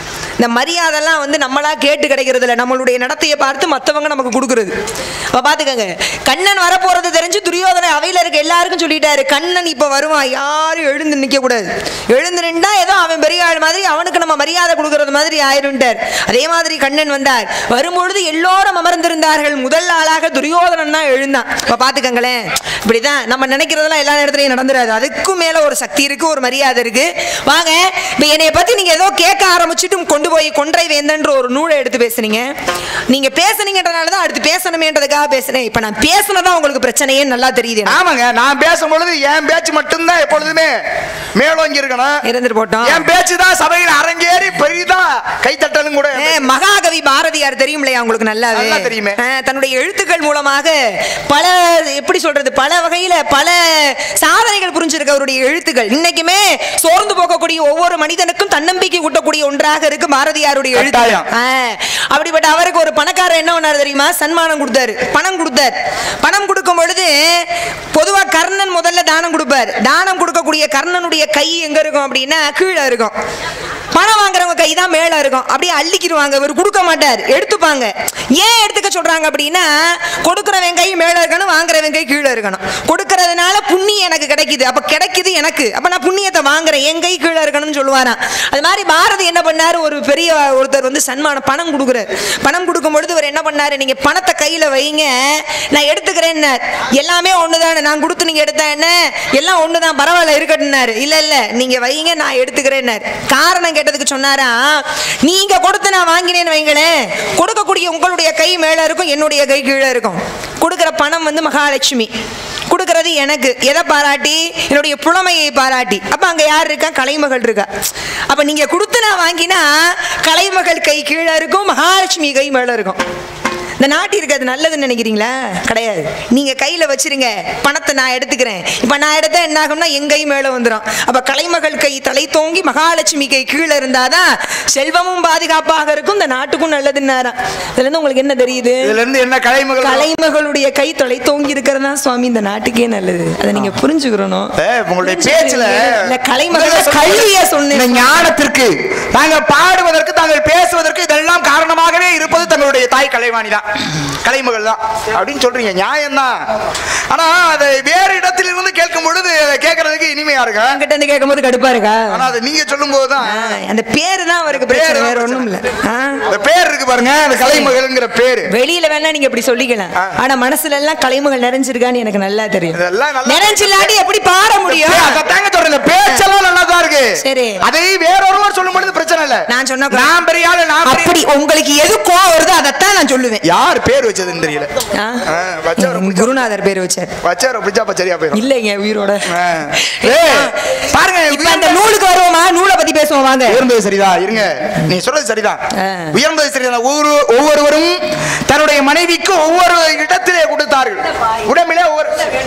இந்த மரியாதைலாம் வந்து நம்மளா கேட்டு கிடைக்கிறது இல்ல நம்மளுடைய நடத்தையை பார்த்து மத்தவங்க நமக்கு கொடுக்கறது அப்ப பாத்துக்கங்க கண்ணன் வரப்போறது தெரிஞ்சு துரியோதனை அவையில இருக்க எல்லாருக்கும் சொல்லிட்டாரு கண்ணன் இப்ப வருவான் யாரும் எழுந்து நிக்க கூடாது எழுந்து நின்றா ஏதோ அவன் பெரிய ஆள் மாதிரி அவனுக்கு நம்ம மரியாதை கொடுக்கறது மாதிரி ஆயிருண்டார் அதே மாதிரி கண்ணன் வந்தார் வரும்பொழுது எல்லோரும் அமர்ந்திருந்தார்கள் முதல் ஆளாக துரியோதனன் தான் எழுந்தான் இப்ப பாத்துக்கங்களேன் இப்படிதான் நம்ம நினைக்கிறதெல்லாம் எல்லா இடத்துலயும் நடந்துராது அதுக்கும் மேல ஒரு சக்தி இருக்கு ஒரு மரியாதை இருக்கு வாங்க இப்ப என்னைய பத்தி நீங்க ஏதோ கேட்க ஆரம்பிச்சுட்டு கொண்டு போய் கொன்றை வேந்தன்ற ஒரு நூலை எடுத்து பேசுனீங்க நீங்க பேசுனீங்கன்றனால தான் அடுத்து பேசணுமேன்றதுக்காக பேசுனேன் இப்ப நான் பேசுனதான் உங்களுக்கு பிரச்சனையே நல்லா தெரியுது எனக்கு. ஆமாங்க நான் பேசும் பொழுது என் பேச்சு மட்டும்தான் எப்பொழுதுமே மேலோங்கி இருக்கணும் இருந்துட்டு போட்டோம் என் பேச்சு தான் சபையில் அரங்கேறி பெரிதா கைத்தட்டலும் கூட ஏ, மகாகவி பாரதியார் தெரியும்லையா உங்களுக்கு நல்லாவே நல்லா தெரியுமே. ஆ, தன்னுடைய எழுத்துக்கள் மூலமாக பல எப்படி சொல்றது பல வகையில பல சாதனைகள் புரிஞ்சிருக்கு அவருடைய எழுத்துக்கள் இன்னைக்குமே சோர்ந்து போகக்கூடிய ஒவ்வொரு மனிதனுக்கும் தன்னம்பிக்கை ஊட்டக்கூடிய ஒன்றாக இருக்கு பாரதியாருடைய எழுத்து கட்டாயம். ஆ, அப்படிப்பட்ட அவருக்கு ஒரு பணக்காரர் என்ன பண்ணாரு தெரியுமா சன்மானம் கொடுத்தாரு பணம் கொடுத்தார் பணம் கொடுக்கும் பொழுது பொதுவா கர்ணன் முதல்ல தானம் கொடுப்பார் தானம் கொடுக்கக்கூடிய கர்ணனுடைய கை எங்க இருக்கும் அப்படின்னா கீழே இருக்கும் பணம் வாங்குறவங்க கை தான் மேல இருக்கும் அப்படியே அள்ளிக்கிடுவாங்க இவர் கொடுக்க மாட்டார் எடுத்துப்பாங்க ஏன் எடுத்துக்க சொல்றாங்க அப்படின்னா கொடுக்குறவன் கை மேல இருக்கணும் வாங்குறவன் கை கீழே இருக்கணும் கொடுக்கறதுனால புண்ணியம் எனக்கு கிடைக்குது அப்ப கிடைக்குது எனக்கு அப்ப நான் புண்ணியத்தை வாங்குறேன் என் கை கீழே இருக்கணும்னு சொல்லுவாராம் அது மாதிரி பாரதி என்ன பண்ணாரு ஒரு பெரிய ஒருத்தர் வந்து சன்மானம் பணம் கொடுக்குறாரு பணம் கொடுக்கும் பொழுது இவர் என்ன பண்ணாரு நீங்க பணத்தை கையில வைங்க நான் எடுத்துக்கிறேன் எல்லாமே ஒண்ணுதானே நான் கொடுத்து நீங்க எடுத்தா என்ன எல்லாம் ஒண்ணுதான் பரவாயில்ல இருக்கட்டும்னாரு இல்ல இல்ல நீங்க வைங்க நான் எடுத்துக்கிறேன் காரணம் கேட்டதுக்கு சொன்னாரா நீங்க கொடுத்து நான் வாங்கினேன்னு வைங்களேன் கொடுக்கக்கூடிய உங்களுடைய கை மேல இருக்கும் என்னுடைய கை கீழே இருக்கும் கொடுக்கிற பணம் வந்து மகாலட்சுமி கொடுக்கறது எனக்கு எதை பாராட்டி என்னுடைய புலமையை பாராட்டி அப்ப அங்க யார் இருக்கா கலைமகள் இருக்கா அப்ப நீங்க கொடுத்து நான் வாங்கினா கலைமகள் கை கீழே இருக்கும் மகாலட்சுமி கை மேல இருக்கும் இந்த நாட்டிற்கு அது நல்லதுன்னு நினைக்கிறீங்களா கிடையாது நீங்க கையில வச்சிருங்க பணத்தை நான் எடுத்துக்கிறேன் இப்ப நான் எடுத்தா என்ன ஆகும்னா என் கை மேல வந்துடும் அப்ப கலைமகள் கை தலை தோங்கி மகாலட்சுமி கை கீழே இருந்தாதான் செல்வமும் பாதுகாப்பாக இருக்கும் இந்த நாட்டுக்கும் நல்லதுன்னாராம் இதுல இருந்து உங்களுக்கு என்ன தெரியுது இதுல இருந்து என்ன கலைமகள் கலைமகளுடைய கை தொலை தோங்கி இருக்கிறது தான் சுவாமி இந்த நாட்டுக்கே நல்லது அதை நீங்க புரிஞ்சுக்கிறணும் ஏ, உங்களுடைய பேச்சுல இல்ல, கலைமகள் கல்விய இந்த சொன்னேன் ஞானத்திற்கு தாங்கள் பாடுவதற்கு தாங்கள் பேசுவதற்கு இதெல்லாம் காரணமாகவே இருப்பது தங்களுடைய தாய் கலைவாணி தான் கலைமகள் தான் அப்படின்னு சொல்றீங்க நியாயம் தான் ஆனா அதை வேறு இடத்தில் இருந்து கேட்கும் பொழுது அதை கேட்கறதுக்கு இனிமையா இருக்கு என்கிட்ட இருந்து கேட்கும்போது கடுப்பா இருக்கா ஆனா அதை நீங்க சொல்லும் போதுதான் ஆ, அந்த பேரு தான் அவருக்கு பேரு பிரச்சனை தான் வேற ஒண்ணும் இல்ல ஆ? அந்த பேர் இருக்கு பாருங்க அந்த கலைமகள்ங்கிற பேரு வெளியில வேணா நீங்க இப்படி சொல்லிக்கலாம் ஆ. ஆனா மனசுல எல்லாம் கலைமகள் நிறைஞ்சிருக்கான்னு எனக்கு நல்லா தெரியும் இதெல்லாம் நல்லா நிறைஞ்சில்லாட்டி எப்படி பாட முடியும் ஏய், அதைத்தாங்க சொல்றேன் இந்த பேச்செல்லாம் நல்லா தான் இருக்கு சரி. அதை வேறொருவர் சொல்லும் பொழுது பிரச்சனை இல்ல நான் சொன்ன நான் பெரிய ஆளு நான் பெரிய அப்படி உங்களுக்கு எது கோவம் வருதோ அதைத்தான் நான் சொல்லுவேன் யார் பேர் வச்சதுன்னு தெரியல ஆ? ஆ, வச்சவரை உங்க குருநாதர் பேர் வச்சார் வச்சார பிடிச்சா அப்ப சரியா போயிடும் இல்லைங்க உயிரோட ஆ. ஏய், பாருங்க இப்ப அந்த நூலுக்கு வருவோமா நூலை பத்தி பேசுவோம் வாங்க உயர்ந்தது சரிதான் இருங்க நீ சொல்றது சரிதான் ஆ. உயர்ந்தது சரிதான் ஒவ்வொரு ஒவ்வொருவரும் தன்னுடைய மனைவிக்கு ஒவ்வொரு இடத்திலே கொடுத்தார்கள் உடம்பிலே ஒவ்வொரு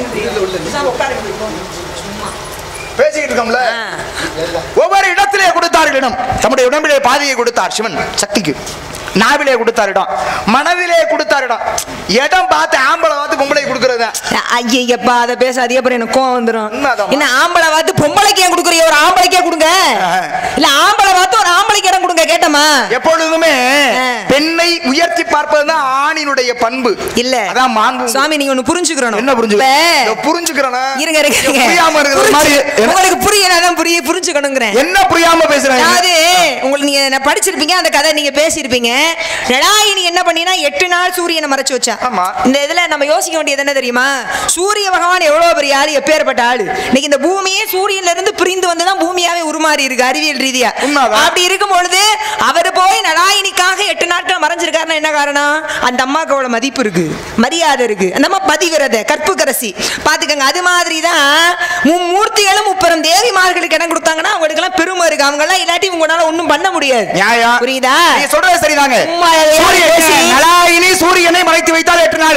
பேசிக்கிட்டு இருக்கோம்ல ஒவ்வொரு இடத்திலே கொடுத்தார்கள் இடம் தம்முடைய உடம்பிலே பாதியை கொடுத்தார் சிவன் சக்திக்கு நாவிலே கொடுத்தார் இடம் மனதிலே கொடுத்தார் இடம் இடம் பார்த்து ஆம்பளை பார்த்து பொம்பளை கொடுக்கறது ஐயப்பா அதை பேசாதே அப்புறம் எனக்கு கோவம் வந்துரும் உண்மைதான். என்ன ஆம்பளை பார்த்து பொம்பளைக்கு ஏன் கொடுக்குறீங்க ஒரு ஆம்பளைக்கே கொடுங்க ஆ. இல்ல ஆம்பளை பார்த்து ஒரு ஆம்பளைக்கு இடம் கொடுங்க கேட்டமா எப்பொழுதுமே ஆ. பெண்ணை உயர்த்தி பார்ப்பதுதான் ஆணினுடைய பண்பு இல்ல அதான் மாண்பு சுவாமி நீங்க ஒண்ணு புரிஞ்சுக்கிறணும் என்ன புரிஞ்சு இப்ப- புரிஞ்சுக்கிறேனா இருங்க இருங்க இருங்க. புரியாம இருக்கிற மாதிரி புரிஞ்சு- என்ன- உங்களுக்கு புரியணும் புரிய புரிஞ்சுக்கணுங்கிறேன் என்ன புரியாம பேசுறாங்க அதாவது உங்களுக்கு நீங்க நான் படிச்சிருப்பீங்க அந்த கதை நீங்க பேசியிருப்பீங்க நடாயினி என்ன பண்ணினா எட்டு நாள் சூரியனை மறைச்சு வச்சா ஆமா. இந்த இதுல நம்ம யோசிக்க வேண்டியது என்ன தெரியுமா சூரிய பகவான் எவ்வளவு பெரிய ஆளு எப்பேற்பட்ட ஆளு இன்னைக்கு இந்த பூமியே சூரியன்ல இருந்து பிரிந்து வந்துதான் பூமியாவே உருமாறி இருக்கு அறிவியல் ரீதியா உண்மைதான். அப்படி இருக்கும் பொழுது அவர் போய் நடாயினிக்காக எட்டு நாட்கள் மறைஞ்சிருக்காருன்னா என்ன காரணம் அந்த அம்மாவுக்கு அவ்வளவு மதிப்பு இருக்கு மரியாதை இருக்கு அந்த அம்மா பதிவிரத கற்புக்கரசி பாத்துக்கங்க அது மாதிரி தான் மும்மூர்த்திகளும் முப்பெரும் தேவிமார்களுக்கு இடம் கொடுத்தாங்கன்னா அவங்களுக்கு எல்லாம் பெருமை இருக்கு அவங்க எல்லாம் இல்லாட்டி உங்களால ஒண்ணும் பண்ண முடியாது நியாயம் புரியுதா நீ சொல்றது சரிதாங்க சும்மா எதையாவது சூரியன் பேசி- நலாயினி சூரியனை மறைத்து வைத்தால் எட்டு நாள்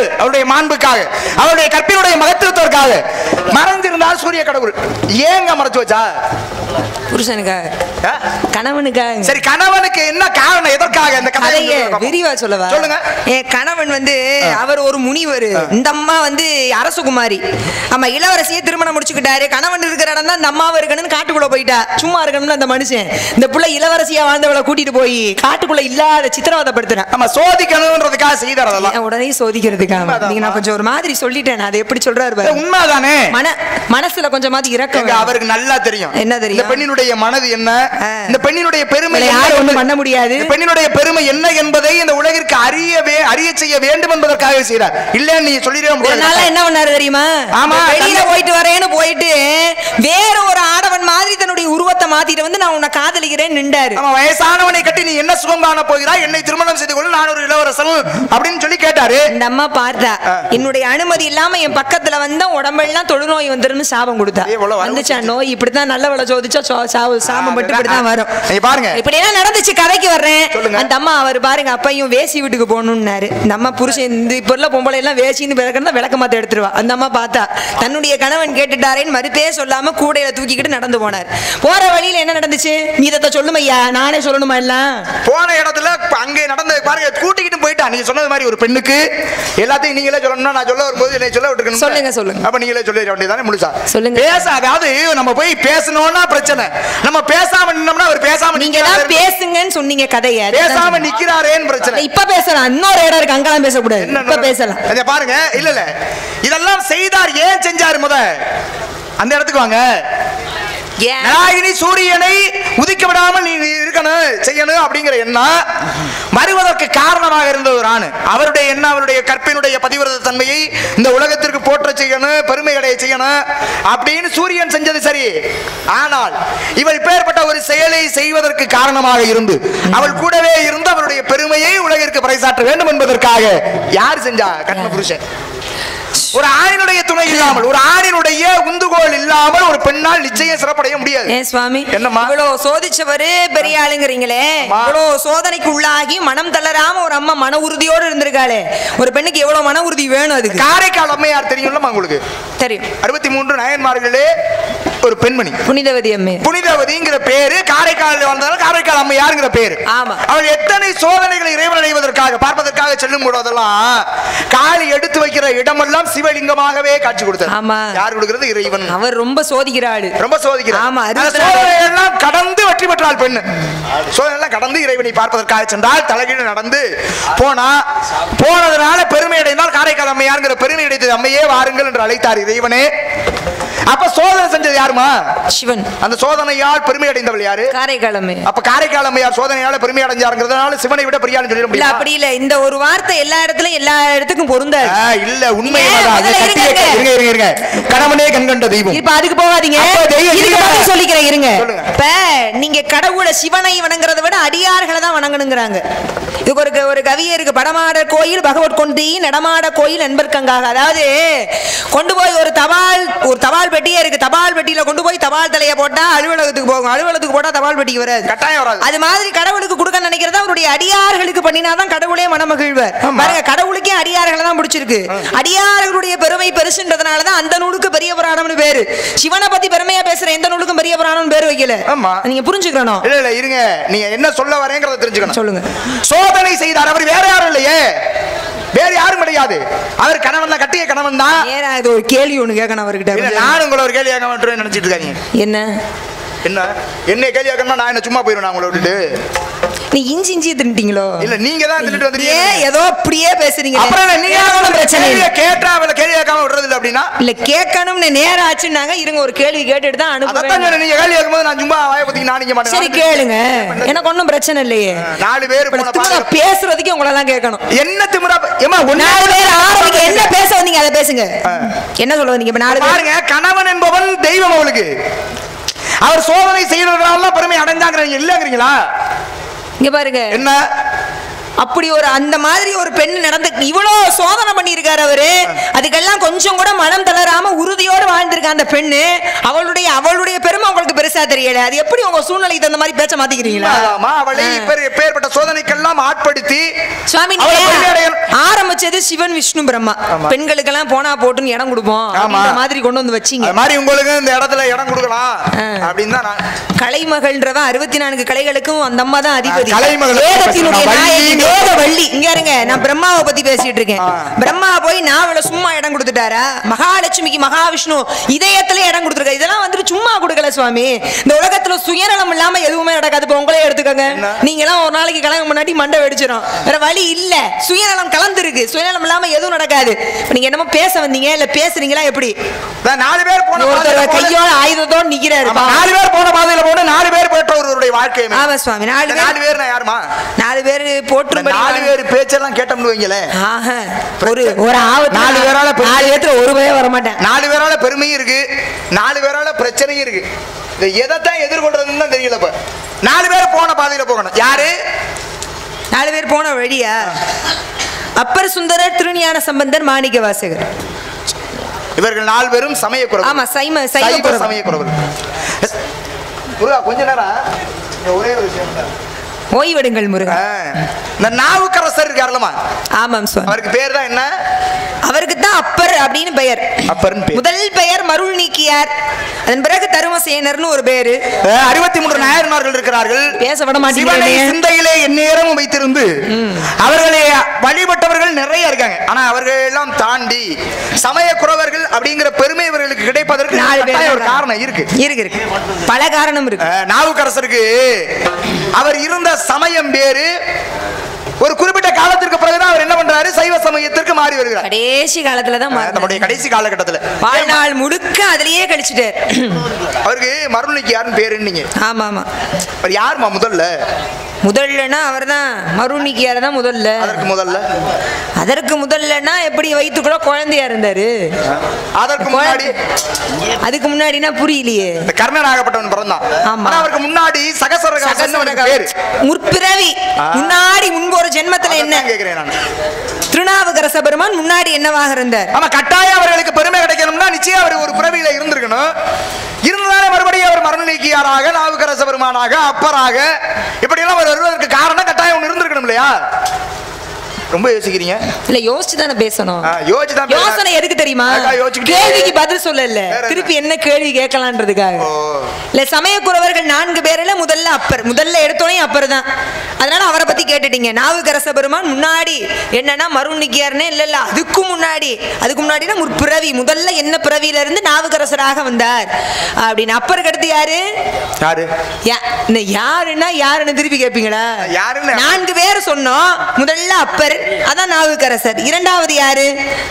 அவருடைய மாண்புக்காக அவருடைய கற்பினுடைய மகத்துவத்திற்காக மறைஞ்சிருந்தால் சூரிய கடவுள் ஏங்க மறைச்சு வச்சா புருஷனுக்காக ஆ? கணவனுக்காக சரி கணவனுக்கு என்ன காரணம் எதற்காக இந்த கதைய கதையை விரிவா சொல்லவா சொல்லுங்க. என் கணவன் வந்து அவர் ஒரு முனிவர் இந்த அம்மா வந்து அரசகுமாரி ஆமா இளவரசியை திருமணம் முடிச்சுக்கிட்டாரு கணவன் இருக்கிற இடம் தான் இந்த அம்மாவை இருக்கணும்னு காட்டுக்குள்ள போயிட்டா சும்மா இருக்கணும்னு அந்த மனுஷன் இந்த புள்ள இளவரசியா வாழ்ந்தவளை கூட்டிட்டு போய் காட்டுக்குள்ள இல்லாத சித்திரவதைப்படுத்துறேன் நம்ம சோதிக்கணும்ன்றதுக்காக செய்தார் அதெல்லாம் ஏன் உடனே சோதிக்கிறதுக்காக உண்மைதான். நீங்க நான் கொஞ்சம் ஒரு மாதிரி சொல்லிட்டேன் அதை எப்படி சொல்றாரு இது பாரு. உண்மைதானே மன மனசுல கொஞ்சமாவது எங்க இறக்கம் அவருக்கு நல்லா தெரியும் என்ன தெரியும்? இந்த பெண்ணினுடைய மனது என்ன ஆ. இந்த பெண்ணினுடைய பெருமை இவளை என்ன யாரும் ஒண்ணும் என்பதை- பண்ண முடியாது. இந்த பெண்ணினுடைய பெருமை என்ன என்பதை இந்த உலகிற்கு அறியவே அறிய செய்ய வேண்டும் என்பதற்காக செய்தார் இல்லன்னு நீங்க சொல்லிடவே ஒரு நாள் முடியாது என்ன பண்ணாரு தெரியுமா ஆமா, இந்த வெளியில கண்ணு- போயிட்டு வரேன்னு போயிட்டு வேற ஒரு ஆடவன் மாதிரி தன்னுடைய உருவத்தை மாத்திட்டு வந்து நான் உன்னை காதலிக்கிறேன்னு நின்றாரு நம்ம வயசானவனை கட்டி நீ என்ன சுகம் காண போகிறாய் என்னை திருமணம் செய்து கொள்ள நான் ஒரு இளவரசன் அப்படின்னு சொல்லி கேட்டாரு இந்த அம்மா பார்த்தா ஆ. என்னுடைய அனுமதி இல்லாம என் பக்கத்துல வந்தா உடம்பெல்லாம் தொழுநோய் வந்துருன்னு சாபம் கொடுத்தா ஏய், இவ்வளவு வர வந்துச்சா நோய் இப்படித்தான் நல்ல வள சோதிச்சா சோ- சாவு சாபம் மட்டும் இப்படிதான் வரும் நீங்க பாருங்க இப்படி எல்லாம் நடந்துச்சு கதைக்கு வர்றேன் சொல்லுங்க. அந்த அம்மா அவர் பாருங்க அப்பையும் வேசி வீட்டுக்கு போகணும்னாரு இந்த அம்மா புருஷன் இந்த இப்ப உள்ள பொம்பளை எல்லாம் வேசின்னு பிறக்கணும் விளக்க மாத்த எடுத்துருவா அந்த அம்மா பார்த்தா தன்னுடைய கணவன் கேட்டுட்டாரேன்னு மறுப்பே சொல்லாம கூடையில தூக்கிக்கிட்டு நடந்து போனார் போற வழியில என்ன நடந்துச்சு மீதத்தை சொல்லும் ஐயா நானே சொல்லணுமா எல்லாம் போன இடத்துல ப- அங்கே நடந்த பாருங்க கூட்டிக்கிட்டு போயிட்டா நீங்க சொன்னது மாதிரி ஒரு பெண்ணுக்கு எல்லாத்தையும் நீங்களே சொல்லணும்னா நான் சொல்ல வரும்போது என்னை சொல்ல விட்டுருக்கணும் சொல்லுங்க, சொல்லுங்க. அப்ப நீங்களே சொல்லிட வேண்டியதானே முழுசா சொல்லுங்க. பேச அதாவது நம்ம போய் பேசணும்னா பிரச்சனை நம்ம பேசாம நின்னோம்னா அவர் பேசாம நீங்க தான் நிக்கிறாரே- பேசுங்கன்னு சொன்னீங்க கதைய அதுதான் பேசாம சொன்னேன். நிக்கிறாரேன்னு பிரச்சனை இப்ப பேசலாம் இன்னொரு இடம் இருக்கு அங்கெல்லாம் பேசக்கூடாது என்ன இப்ப பேசலாம் இதை பாருங்க இல்ல இல்ல இதெல்லாம் செய்தார் ஏன் செஞ்சாரு முத அந்த இடத்துக்கு வாங்க ஏன் நாயினி சூரியனை உதிக்க விடாமல் நீ இருக்கணும் செய்யணும் அப்படிங்கிற எண்ணம் வருவதற்கு காரணமாக இருந்த ஒரு ஆண் அவருடைய எண்ணம் அவருடைய கற்பினுடைய பதிவிரத தன்மையை இந்த உலகத்திற்கு போற்ற செய்யணும் பெருமைகளை செய்யணும் அப்படின்னு சூரியன் செஞ்சது சரி ஆனால் இவள் பேர்பட்ட ஒரு செயலை செய்வதற்கு காரணமாக இருந்து அவள் கூடவே இருந்து அவருடைய பெருமையை உலகிற்கு பறைசாற்ற வேண்டும் என்பதற்காக யார் செஞ்சா கர்ம புருஷன் ஒரு ஆணினுடைய துணை இல்லாமல் ஒரு ஆணினுடைய உந்துகோல் இல்லாமல் ஒரு பெண்ணால் நிச்சயம் சிறப்படைய முடியாது ஏன் சுவாமி என்னம்மா? இவ்வளவு சோதிச்சவரு பெரிய ஆளுங்கிறீங்களே ஆமா. இவ்வளவு சோதனைக்கு உள்ளாகி மனம் தளராம ஒரு அம்மா மன உறுதியோடு இருந்திருக்காளே ஒரு பெண்ணுக்கு எவ்வளவு மன உறுதி வேணும் அதுக்கு காரைக்கால் அம்மையார் தெரியும்ல உங்களுக்கு தெரியும் அறுபத்தி மூன்று நயன்மார்களே ஒரு பெண்மணி புனிதவதி அம்மே புனிதவதிங்கிற பேரு காரைக்காலில் வந்தாலும் காரைக்கால் அம்மையாருங்கிற பேரு ஆமா. அவள் எத்தனை சோதனைகளை இறைவன் அடைவதற்காக பார்ப்பதற்காக செல்லும் போதெல்லாம் காலி எடுத்து வைக்கிற இடமெல்லாம் சிவலிங்கமாகவே காட்சி கொடுத்தார் ஆமா. யார் கொடுக்கிறது இறைவன் அவர் ரொம்ப சோதிக்கிற ஆளு ரொம்ப சோதிக்கிறார் ஆமா, அந்த அறுபத்தி நாலு- சோதனை எல்லாம் கடந்து வெற்றி பெற்றாள் பெண்ணு சோதனை எல்லாம் கடந்து இறைவனை பார்ப்பதற்காக சென்றால் தலைகீழ் நடந்து போனா போனதுனால பெருமை அடைந்தால் காரைக்கால் அம்மையாருங்கிற பெருமை அடைத்தது அம்மையே வாருங்கள் என்று அழைத்தார் இறைவனே அப்ப சோதனை செஞ்சது யாருமா சிவன் அந்த சோதனையால் பெருமை அடைந்தவள் யாரு காரைக்கால் அம்மே அப்ப காரைக்கால் அம்மையார் சோதனையால பெருமை அடைஞ்சாருங்கிறதுனால சிவனை விட பெரியாள்னு சொல்லிட இல்ல முடியும் அப்படி இல்ல இந்த ஒரு வார்த்தை எல்லா இடத்துலயும் எல்லா இடத்துக்கும் பொருந்தாது இல்ல உண்மை ஏன்? என்னதான்? அது முதல்ல கட்டிய- இருங்க. இருங்க இருங்க இருங்க கணவனே கண்கண்ட தெய்வம் இப்ப அதுக்கு போகாதீங்க அப்ப தெய்வம் இதுக்கு இல்ல. பதில் சொல்லிக்கிறேன் இருங்க சொல்லுங்க. இப்ப நீங்க கடவுளை சிவனை வணங்குறதை விட அடியார்களை தான் வணங்கணுங்கிறாங்க இதுக்கு ஒரு ஒரு கவியே இருக்கு படமாட கோயில் பகவத் கொண்டி நடமாட கோயில் நண்பர்க்கங்காக அதாவது கொண்டு போய் ஒரு தபால் ஒரு தபால் பெட்டியே இருக்கு தபால் பெட்டியில கொண்டு போய் தபால் தலைய போட்டா அலுவலகத்துக்கு போகும் அலுவலகத்துக்கு போட்டா தபால் பெட்டிக்கு வராது கட்டாயம் வராது அது மாதிரி கடவுளுக்கு கொடுக்க நினைக்கிறதா அவருடைய அடியார்களுக்கு பண்ணினாதான் கடவுளே மனமகிழ்வர் பாருங்க கடவுளுக்கே அடியார்களை தான் பிடிச்சிருக்கு அடியார்களுடைய பெருமை பெருசுன்றதுனாலதான் அந்த நூலுக்கு பெரிய புராணம்னு பேரு சிவனை பத்தி பெருமையா பேசுற எந்த நூலுக்கும் பெரிய புராணம்னு பேரு வைக்கல ஆமா. நீங்க புரிஞ்சுக்கணும் இல்ல இல்ல இருங்க நீங்க என்ன சொல்ல வரேங்கிறத தெரிஞ்சுக்கணும் சொல்லுங்க சோதனை செய்தார் அவர் வேற யாரும் இல்லையே வேற யாரும் கிடையாது அவர் கணவன் கட்டிய கணவன் தான் நேரா இது ஒரு கேள்வி ஒண்ணு கேட்கணும் இல்ல அவர்கிட்ட நான் உங்களை ஒரு கேள்வி கேட்க மாட்டேன் நினைச்சிட்டு இருக்காங்க என்ன என்ன என்ன கேள்வி கேட்கணும்னா நான் என்ன சும்மா போயிருவேன் உங்களை விட்டுட்டு நீ இஞ்சி இஞ்சி தின்ட்டீங்களோ இல்ல நீங்க தான் திட்டு ஏன் வந்துட்டீங்க ஏதோ அப்படியே பேசுறீங்க அப்புறம் என்ன, நீங்க எனக்கு ஒண்ணும் பிரச்சனை கேள்வியை இல்லை கேட்டா அவளை கேள்வி கேட்காம விடுறது இல்ல அப்படின்னா இல்ல கேட்கணும்னு நேரம் ஆச்சுன்னாங்க இருங்க ஒரு கேள்வி கேட்டுட்டு தான் அதான் அனுப்புவேன் சொன்னேன், நீங்க கேள்வி கேட்கும்போது நான் சும்மா வாய பத்தி நான் நிக்க சரி மாட்டேன் கேளுங்க எனக்கு ஒண்ணும் பிரச்சனை இல்லையே நாலு பேர் இப்ப போன திமிரா பாருங்க. பேசுறதுக்கு உங்களெல்லாம் கேட்கணும் என்ன திமிரா ஏமா நாலு பேர் ஆரம்பிக்க என்ன பேச வந்தீங்க அதை பேசுங்க என்ன சொல்ல வந்தீங்க இப்ப நாலு பேர் பாருங்க கணவன் என்பவன் தெய்வம் அவளுக்கு அவர் சோதனை செய்யறதுனால பெருமை அடைஞ்சாங்கிறீங்க இல்லங்கிறீங்களா இங்க பாருங்க என்ன அப்படி ஒரு அந்த மாதிரி ஒரு பெண் நடந்து இவ்வளோ சோதனை பண்ணியிருக்காரு அவரு அதுக்கெல்லாம் கொஞ்சம் கூட மனம் தளராம உறுதியோடு வாழ்ந்திருக்க அந்த பெண்ணு அவளுடைய அவளுடைய பெருமை உங்களுக்கு பெருசா பெருசா தெரியல அது எப்படி உங்க சூழ்நிலைக்கு தகுந்த மாதிரி பேச்ச மாத்திக்கிறீங்களா ஆமா, அவளை இப்பேர் இப்பேற்பட்ட சோதனைக்கெல்லாம் ஆட்படுத்தி சுவாமி அவளை நீங்க பெருமையடையணும். ஆரம்பிச்சது சிவன் விஷ்ணு பிரம்மா ஆமா. பெண்களுக்கெல்லாம் போனா போட்டுன்னு இடம் கொடுப்போம் ஆமா. அப்படின்ற மாதிரி கொண்டு வந்து வச்சீங்க அது மாதிரி உங்களுக்கு இந்த இடத்துல இடம் கொடுக்கலாம் அப்படின்னு தான் நான் கலைமகள்ன்றவன் அறுபத்தி நான்கு கலைகளுக்கும் அந்த அம்மா தான் அதிபதி ஆ, கலைமகள் வேதத்தினுடைய வள்ளி. நாயகி வேத வள்ளி இங்க இருங்க நான் பிரம்மாவை பத்தி பேசிட்டு இருக்கேன் ஆ. பிரம்மா போய் நாவல சும்மா இடம் கொடுத்துட்டாரா மகாலட்சுமிக்கு மகாவிஷ்ணு இதயத்துல இடம் கொடுத்துருக்காரு இதெல்லாம் வந்துட்டு சும்மா கொடுக்கல சுவாமி இந்த உலகத்துல சுயநலம் இல்லாம எதுவுமே நடக்காது இப்ப உங்களே எடுத்துக்கோங்க என்ன? நீங்க எல்லாம் ஒரு நாளைக்கு கல்யாணம் முன்னாடி மண்டை வெடிச்சிடும் வேற வழி இல்ல சுயநலம் கலந்துருக்கு சுயநலம் இல்லாம எதுவும் நடக்காது இப்ப நீங்க என்னமோ பேச வந்தீங்க இல்ல பேசுறீங்களா எப்படி நான் நாலு பேர் போன பாதையில ஒருத்தர் போன- கையோட ஆயுதத்தோட நிக்கிறாரு ஆமா, நாலு பேர் போன பாதையில போன நாலு பேர் பெற்றவருடைய வாழ்க்கை ஆமா சுவாமி நாலு இந்த பேர் நாலு பேர் நான் யாருமா நாலு பேர் இந்த போற்றும் நாலு பேர் பேச்செல்லாம் கேட்டோம்னு வைங்களேன் ஆஹா. ஒரு ஒரு ஆபத்து நாலு பேரால பெரிய- நாலு பேத்துல ஒரு பய வர மாட்டேன் நாலு பேரால பெருமையும் இருக்கு நாலு பேரால பிரச்சனையும் இருக்கு இந்த எதைத்தான் எதிர்கொள்றதுன்னு தான் தெரியல இப்ப நாலு பேர் போன பாதையில போகணும் யாரு நாலு பேர் போன வழியா அப்பர் சுந்தரர் திருஞான சம்பந்தர் மாணிக்க வாசகர் இவர்கள் நாலு பேரும் சமய குறவு ஆமா சைம சைவ சைவ குறவர். சமய குறவு முருகா கொஞ்ச நேரம் இங்க ஒரே ஒரு விஷயம் தான். ஓய்வெடுங்கள் முருகன் ஆ, இந்த நாவுக்கரசர் இருக்காருலமா ஆமாம் சுவாமி அவருக்கு பேர் தான் என்ன அவருக்கு தான் அப்பர் அப்படின்னு பெயர் அப்பர்னு பேர் முதல் பெயர் மருள் நீக்கியார் அதன் பிறகு தருமசேனர்னு ஒரு பேரு அறுபத்தி மூன்று நாயன்மார்கள் இருக்கிறார்கள் பேச விட சிவனை மாட்டேங்கிறீங்க சிந்தையிலே எந்நேரமும் வைத்திருந்து அவர்களை வழிபட்டவர்கள் நிறைய இருக்காங்க ஆனா அவர்கள் எல்லாம் தாண்டி சமய குறவர்கள் அப்படிங்கிற பெருமை இவர்களுக்கு கிடைப்பதற்கு நாலு பேர் கட்டாயம் ஒரு இருக்காங்க. காரணம் இருக்கு இருக்கு இருக்கு பல காரணம் இருக்கு அஹ், நாவுக்கரசருக்கு அவர் இருந்த சமயம் வேறு ஒரு குறிப்பிட்ட காலத்திற்கு பிறகுதான் அவர் என்ன பண்றாரு சைவ சமயத்திற்கு மாறி வருகிறார் கடைசி காலத்துல தான் அஹ், மாறினார். நம்முடைய கடைசி காலகட்டத்துல வாழ்நாள் முழுக்க அதுலயே கழிச்சிட்டார் அவருக்கு மருளுக்கு யாருன்னு பேருன்னீங்க ஆமா ஆமா அவர் யாருமா முதல்ல முதல்லனா அவர்தான் மருணிக்கியார் தான் முதல்ல அதற்கு முதல்ல அதற்கு முதல்லனா எப்படி வயிற்றுக்குள்ள குழந்தையா இருந்தாரு அதற்கு முன்னாடி அதுக்கு முன்னாடினா புரியலையே இந்த கர்ணனாகப்பட்டவன் பிறந்தான் ஆமா. ஆனா அவருக்கு முன்னாடி சகசரகாசன் அவனுக்கு பேரு முற்பிறவி முன்னாடி முன்பு ஒரு ஜென்மத்துல என்ன அதைத்தான் கேக்குறேன் நான் திருநாவுக்கரச பெருமான் முன்னாடி என்னவாக இருந்தார் ஆமா கட்டாயம் அவர்களுக்கு பெருமை கிடைக்கணும்னா நிச்சயம் அவர் ஒரு பிறவியில இருந்திருக்கணும் இருந்தாலே மறுபடியும் அவர் மரண நீக்கியாராக நாவுக்கரச பெருமானாக அப்பராக இப்படி எல்லாம் அவர் வருவதற்கு காரணம் கட்டாயம் ஒன்று இருந்திருக்கணும் இல்லையா ரொம்ப யோசிக்கிறீங்க இல்ல யோசிச்சு தானே பேசணும் ஆ, யோசிச்சு தான் பேசணும். யோசனை எதுக்கு தெரியுமா அதுக்காக யோசிச்சுக்கிட்டே- கேள்விக்கு பதில் சொல்லல வேற என்ன? திருப்பி என்ன கேள்வி கேட்கலான்றதுக்காக ஓ. இல்ல சமயக்குறவர்கள் நான்கு பேர்ல முதல்ல அப்பர் முதல்ல எடுத்தோனே அப்பர் தான் அதனால அவரை பத்தி கேட்டுட்டீங்க நாவுக்கரச பெருமான் முன்னாடி என்னன்னா மருணிக்கியார்னே இல்ல இல்ல அதுக்கும் முன்னாடி அதுக்கு முன்னாடினா முற்பிறவி முதல்ல என்ன பிறவியில இருந்து நாவுக்கரசராக வந்தார் அப்படின்னு அப்பருக்கு அடுத்து யாரு யாரு யா- இந்த யாருன்னா யாருன்னு திருப்பி கேட்பீங்களா யாருன்னு- நான்கு பேர் சொன்னோம் முதல்ல அப்பர் அதான் நாவுக்கரசர் இரண்டாவது யாரு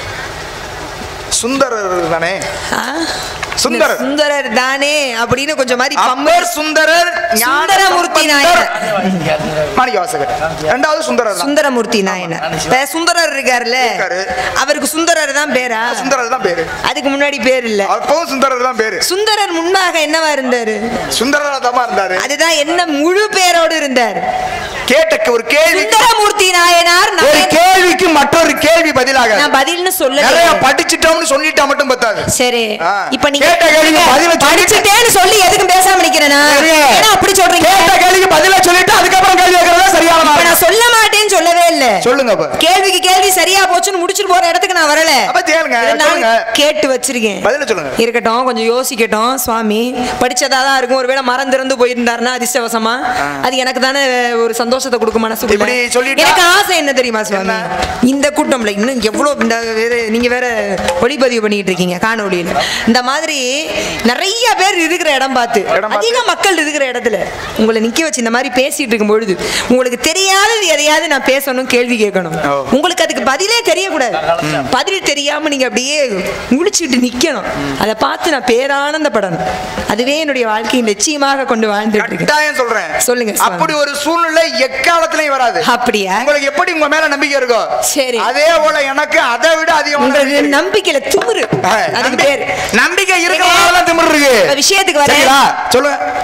சுந்தரர் தானே ஆ? சுந்தரர். இந்த சுந்தரர் தானே அப்படின்னு கொஞ்சம் மாதிரி பம்பர் அப்பர் சுந்தரர் ஞான சுந்தரமூர்த்தி சம்பந்தர், மாணிக்கவாசகர் ரெண்டாவது சுந்தரர் தான் சுந்தரமூர்த்தி நாயனர் இப்ப சுந்தரர் இருக்காருல்ல இருக்காரு. அவருக்கு சுந்தரர் தான் பேரா சுந்தரர் தான் பேரு அதுக்கு முன்னாடி பேர் இல்ல அப்பவும் சுந்தரர் தான் பேரு சுந்தரர் முன்பாக என்னவா இருந்தாரு சுந்தரர் தான் இருந்தாரு அதுதான் என்ன முழு பேரோடு இருந்தார் கேட்ட ஒரு கேள்வி சுந்தரமூர்த்தி நாயனார் ஒரு நாயன்- கேள்விக்கு மற்றொரு கேள்வி பதிலாக நான் பதில்னு சொல்ல நிறைய படிச்சிட்டோம்னு சொல்லிட்டா மட்டும் பத்தாது சரி ஆ. இப்ப நீங்க கேட்ட கேள்விக்கு பதில சொல்லிட்டு- படிச்சுட்டேன்னு சொல்லி எதுக்கும் பேசாம நிக்கிறேனா சரி. ஏன்னா அப்படி சொல்றீங்க கேட்ட கேள்விக்கு பதில சொல்லிட்டு அதுக்கப்புறம் கேள்வி கேட்கறதா சரியான இப்ப மார்க்கம். நான் சொல்ல மாட்டேன்னு சொல்லவே இல்ல சொல்லுங்க அப்ப கேள்விக்கு கேள்வி சரியா போச்சுன்னு முடிச்சிட்டு போற இடத்துக்கு நான் வரல அப்ப கேளுங்க, இருந்தாலும் சொல்லுங்க. கேட்டு வச்சிருக்கேன் பதில சொல்லுங்க இருக்கட்டும் கொஞ்சம் யோசிக்கட்டும் சுவாமி படிச்சதா தான் இருக்கும் ஒருவேளை மரம் திறந்து போயிருந்தாருன்னா அதிர்ஷ்டவசமா அது எனக்கு தானே ஒரு சந்தோஷத்தை கொடுக்கும் மனசுக்குள்ள இப்படி சொல்லிட்டா- எனக்கு ஆசை என்ன தெரியுமா சுவாமி இந்த கூட்டம்ல இன்னும் எவ்வளவு இந்த வேற நீங்க வேற ஒளிப்பதிவு பண்ணிட்டு இருக்கீங்க காணொளியில இந்த மாதிரி நிறைய பேர் இருக்கிற இடம் பார்த்து இடம் பார்த்து. அதிக மக்கள் இருக்கிற இடத்துல உங்களை நிக்க வச்சு இந்த மாதிரி பேசிட்டு இருக்கும் பொழுது உங்களுக்கு தெரியாதது எதையாவது நான் பேசணும் கேள்வி கேட்கணும் ஓ. உங்களுக்கு அதுக்கு பதிலே தெரியக்கூடாது பதில் தெரியாம நீங்க அப்படியே முழிச்சுட்டு நிக்கணும் அதை பார்த்து நான் பேரானந்தப்படணும் அதுவே என்னுடைய வாழ்க்கையின் லட்சியமாக கொண்டு வாழ்ந்துட்டு இருக்கேன் கட்டாயம் சொல்றேன் சொல்லுங்க, சுவாமி. அப்படி ஒரு சூழ்நிலை எக்காலத்திலையும் வராது அப்படியா உங்களுக்கு எப்படி உங்க மேல நம்பிக்கை இருக்கோ சரி. அதே போல எனக்கு அதை விட அதிகமான உங்களுக்கு நம்பிக்கை இருக்கு. நம்பிக்கையில திமிரு ஆ, அதுக்கு நம்பி- பேர் நம்பிக்கை இருக்கிறவங்க திமிரு இருக்கு இப்ப விஷயத்துக்கு வரேன். சரிங்களா சொல்லுங்க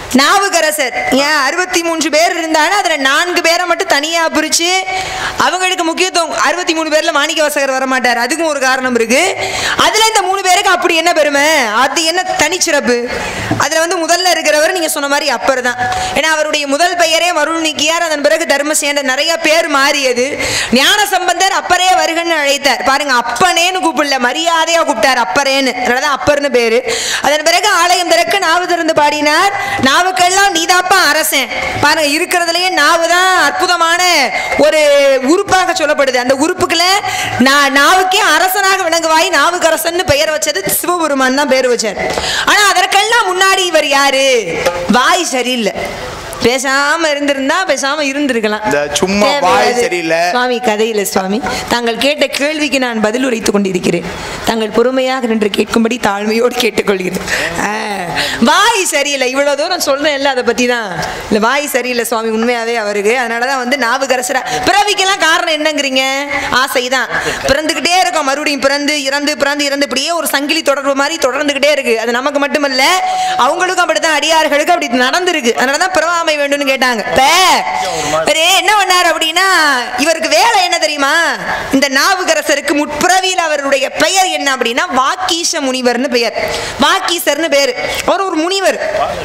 நாவுக்கரசர் ஏன் அறுபத்தி மூன்று பேர் இருந்தாலும் அதுல நான்கு பேரை மட்டும் தனியா பிரிச்சு அவங்களுக்கு முக்கியத்துவம் அறுபத்தி மூணு பேர்ல மாணிக்க வாசகர் வர மாட்டார் அதுக்கும் ஒரு காரணம் இருக்கு அதுல இந்த மூணு பேருக்கு அப்படி என்ன பெருமை அது என்ன தனிச்சிறப்பு அதுல வந்து முதல்ல இருக்கிறவர் நீங்க சொன்ன மாதிரி அப்பர் தான் ஏன்னா அவருடைய முதல் பெயரே வருண் நிக்கியார் அதன் பிறகு தர்மசேனர் நிறைய பேர் மாறியது ஞான சம்பந்தர் அப்பரே வருகன்னு அழைத்தார் பாருங்க அப்பனேன்னு கூப்பிடல மரியாதையா கூப்பிட்டார் அப்பரேன்னு அதனாலதான் அப்பர்னு பேரு அதன் பிறகு ஆலயம் திறக்க நாவு திறந்து பாடினார் நாவுக்கெல்லாம் நீதாப்பா அரசன் பாருங்க இருக்கிறதுலயே நாவு தான் அற்புதமான ஒரு உறுப்பாக சொல்லப்படுது அந்த உறுப்புக்குள்ள நான் நாவுக்கே அரசனாக விளங்குவாய் நாவுக்கு அரசன் பெயர் வச்சது சிவபெருமான் தான் பேர் வச்சார் ஆனா அதற்கெல்லாம் முன்னாடி இவர் யாரு வாய் சரியில்லை பேசாம இருந்திருந்தா பேசாம இருந்திருக்கலாம் இந்த சும்மா வாய் தேவையாது. சரியில்லை. சுவாமி கதையில சுவாமி தாங்கள் கேட்ட கேள்விக்கு நான் பதில் உரைத்துக் கொண்டிருக்கிறேன் தாங்கள் பொறுமையாக நின்று கேட்கும்படி தாழ்மையோடு கேட்டுக்கொள்கிறேன் ஆ, வாய் சரியில்லை இவ்வளவு தூரம் சொல்றேன் இல்ல அதை பத்தி தான் இல்ல வாய் சரியில்லை சுவாமி உண்மையாவே அவருக்கு அதனாலதான் வந்து நாவுக்கரசரா பிறவிக்கெல்லாம் காரணம் என்னங்கிறீங்க ஆசைதான் பிறந்துகிட்டே இருக்கோம் மறுபடியும் பிறந்து இறந்து பிறந்து இறந்து இப்படியே ஒரு சங்கிலி தொடர்பு மாதிரி தொடர்ந்துகிட்டே இருக்கு அது நமக்கு மட்டுமல்ல அவங்களுக்கும் அப்படித்தான் அடியார்களுக்கு அப்படி நடந்திருக்கு அதனாலதான் பிறவாமை வேண்டும்னு கேட்டாங்க இப்ப இவரு என்ன பண்ணாரு அப்படின்னா இவருக்கு வேலை என்ன தெரியுமா இந்த நாவுக்கரசருக்கு முற்பிறவியில் அவருடைய பெயர் என்ன அப்படின்னா வாக்கீச முனிவர்னு பெயர் வாக்கீசர்னு பேரு அவர் ஒரு முனிவர்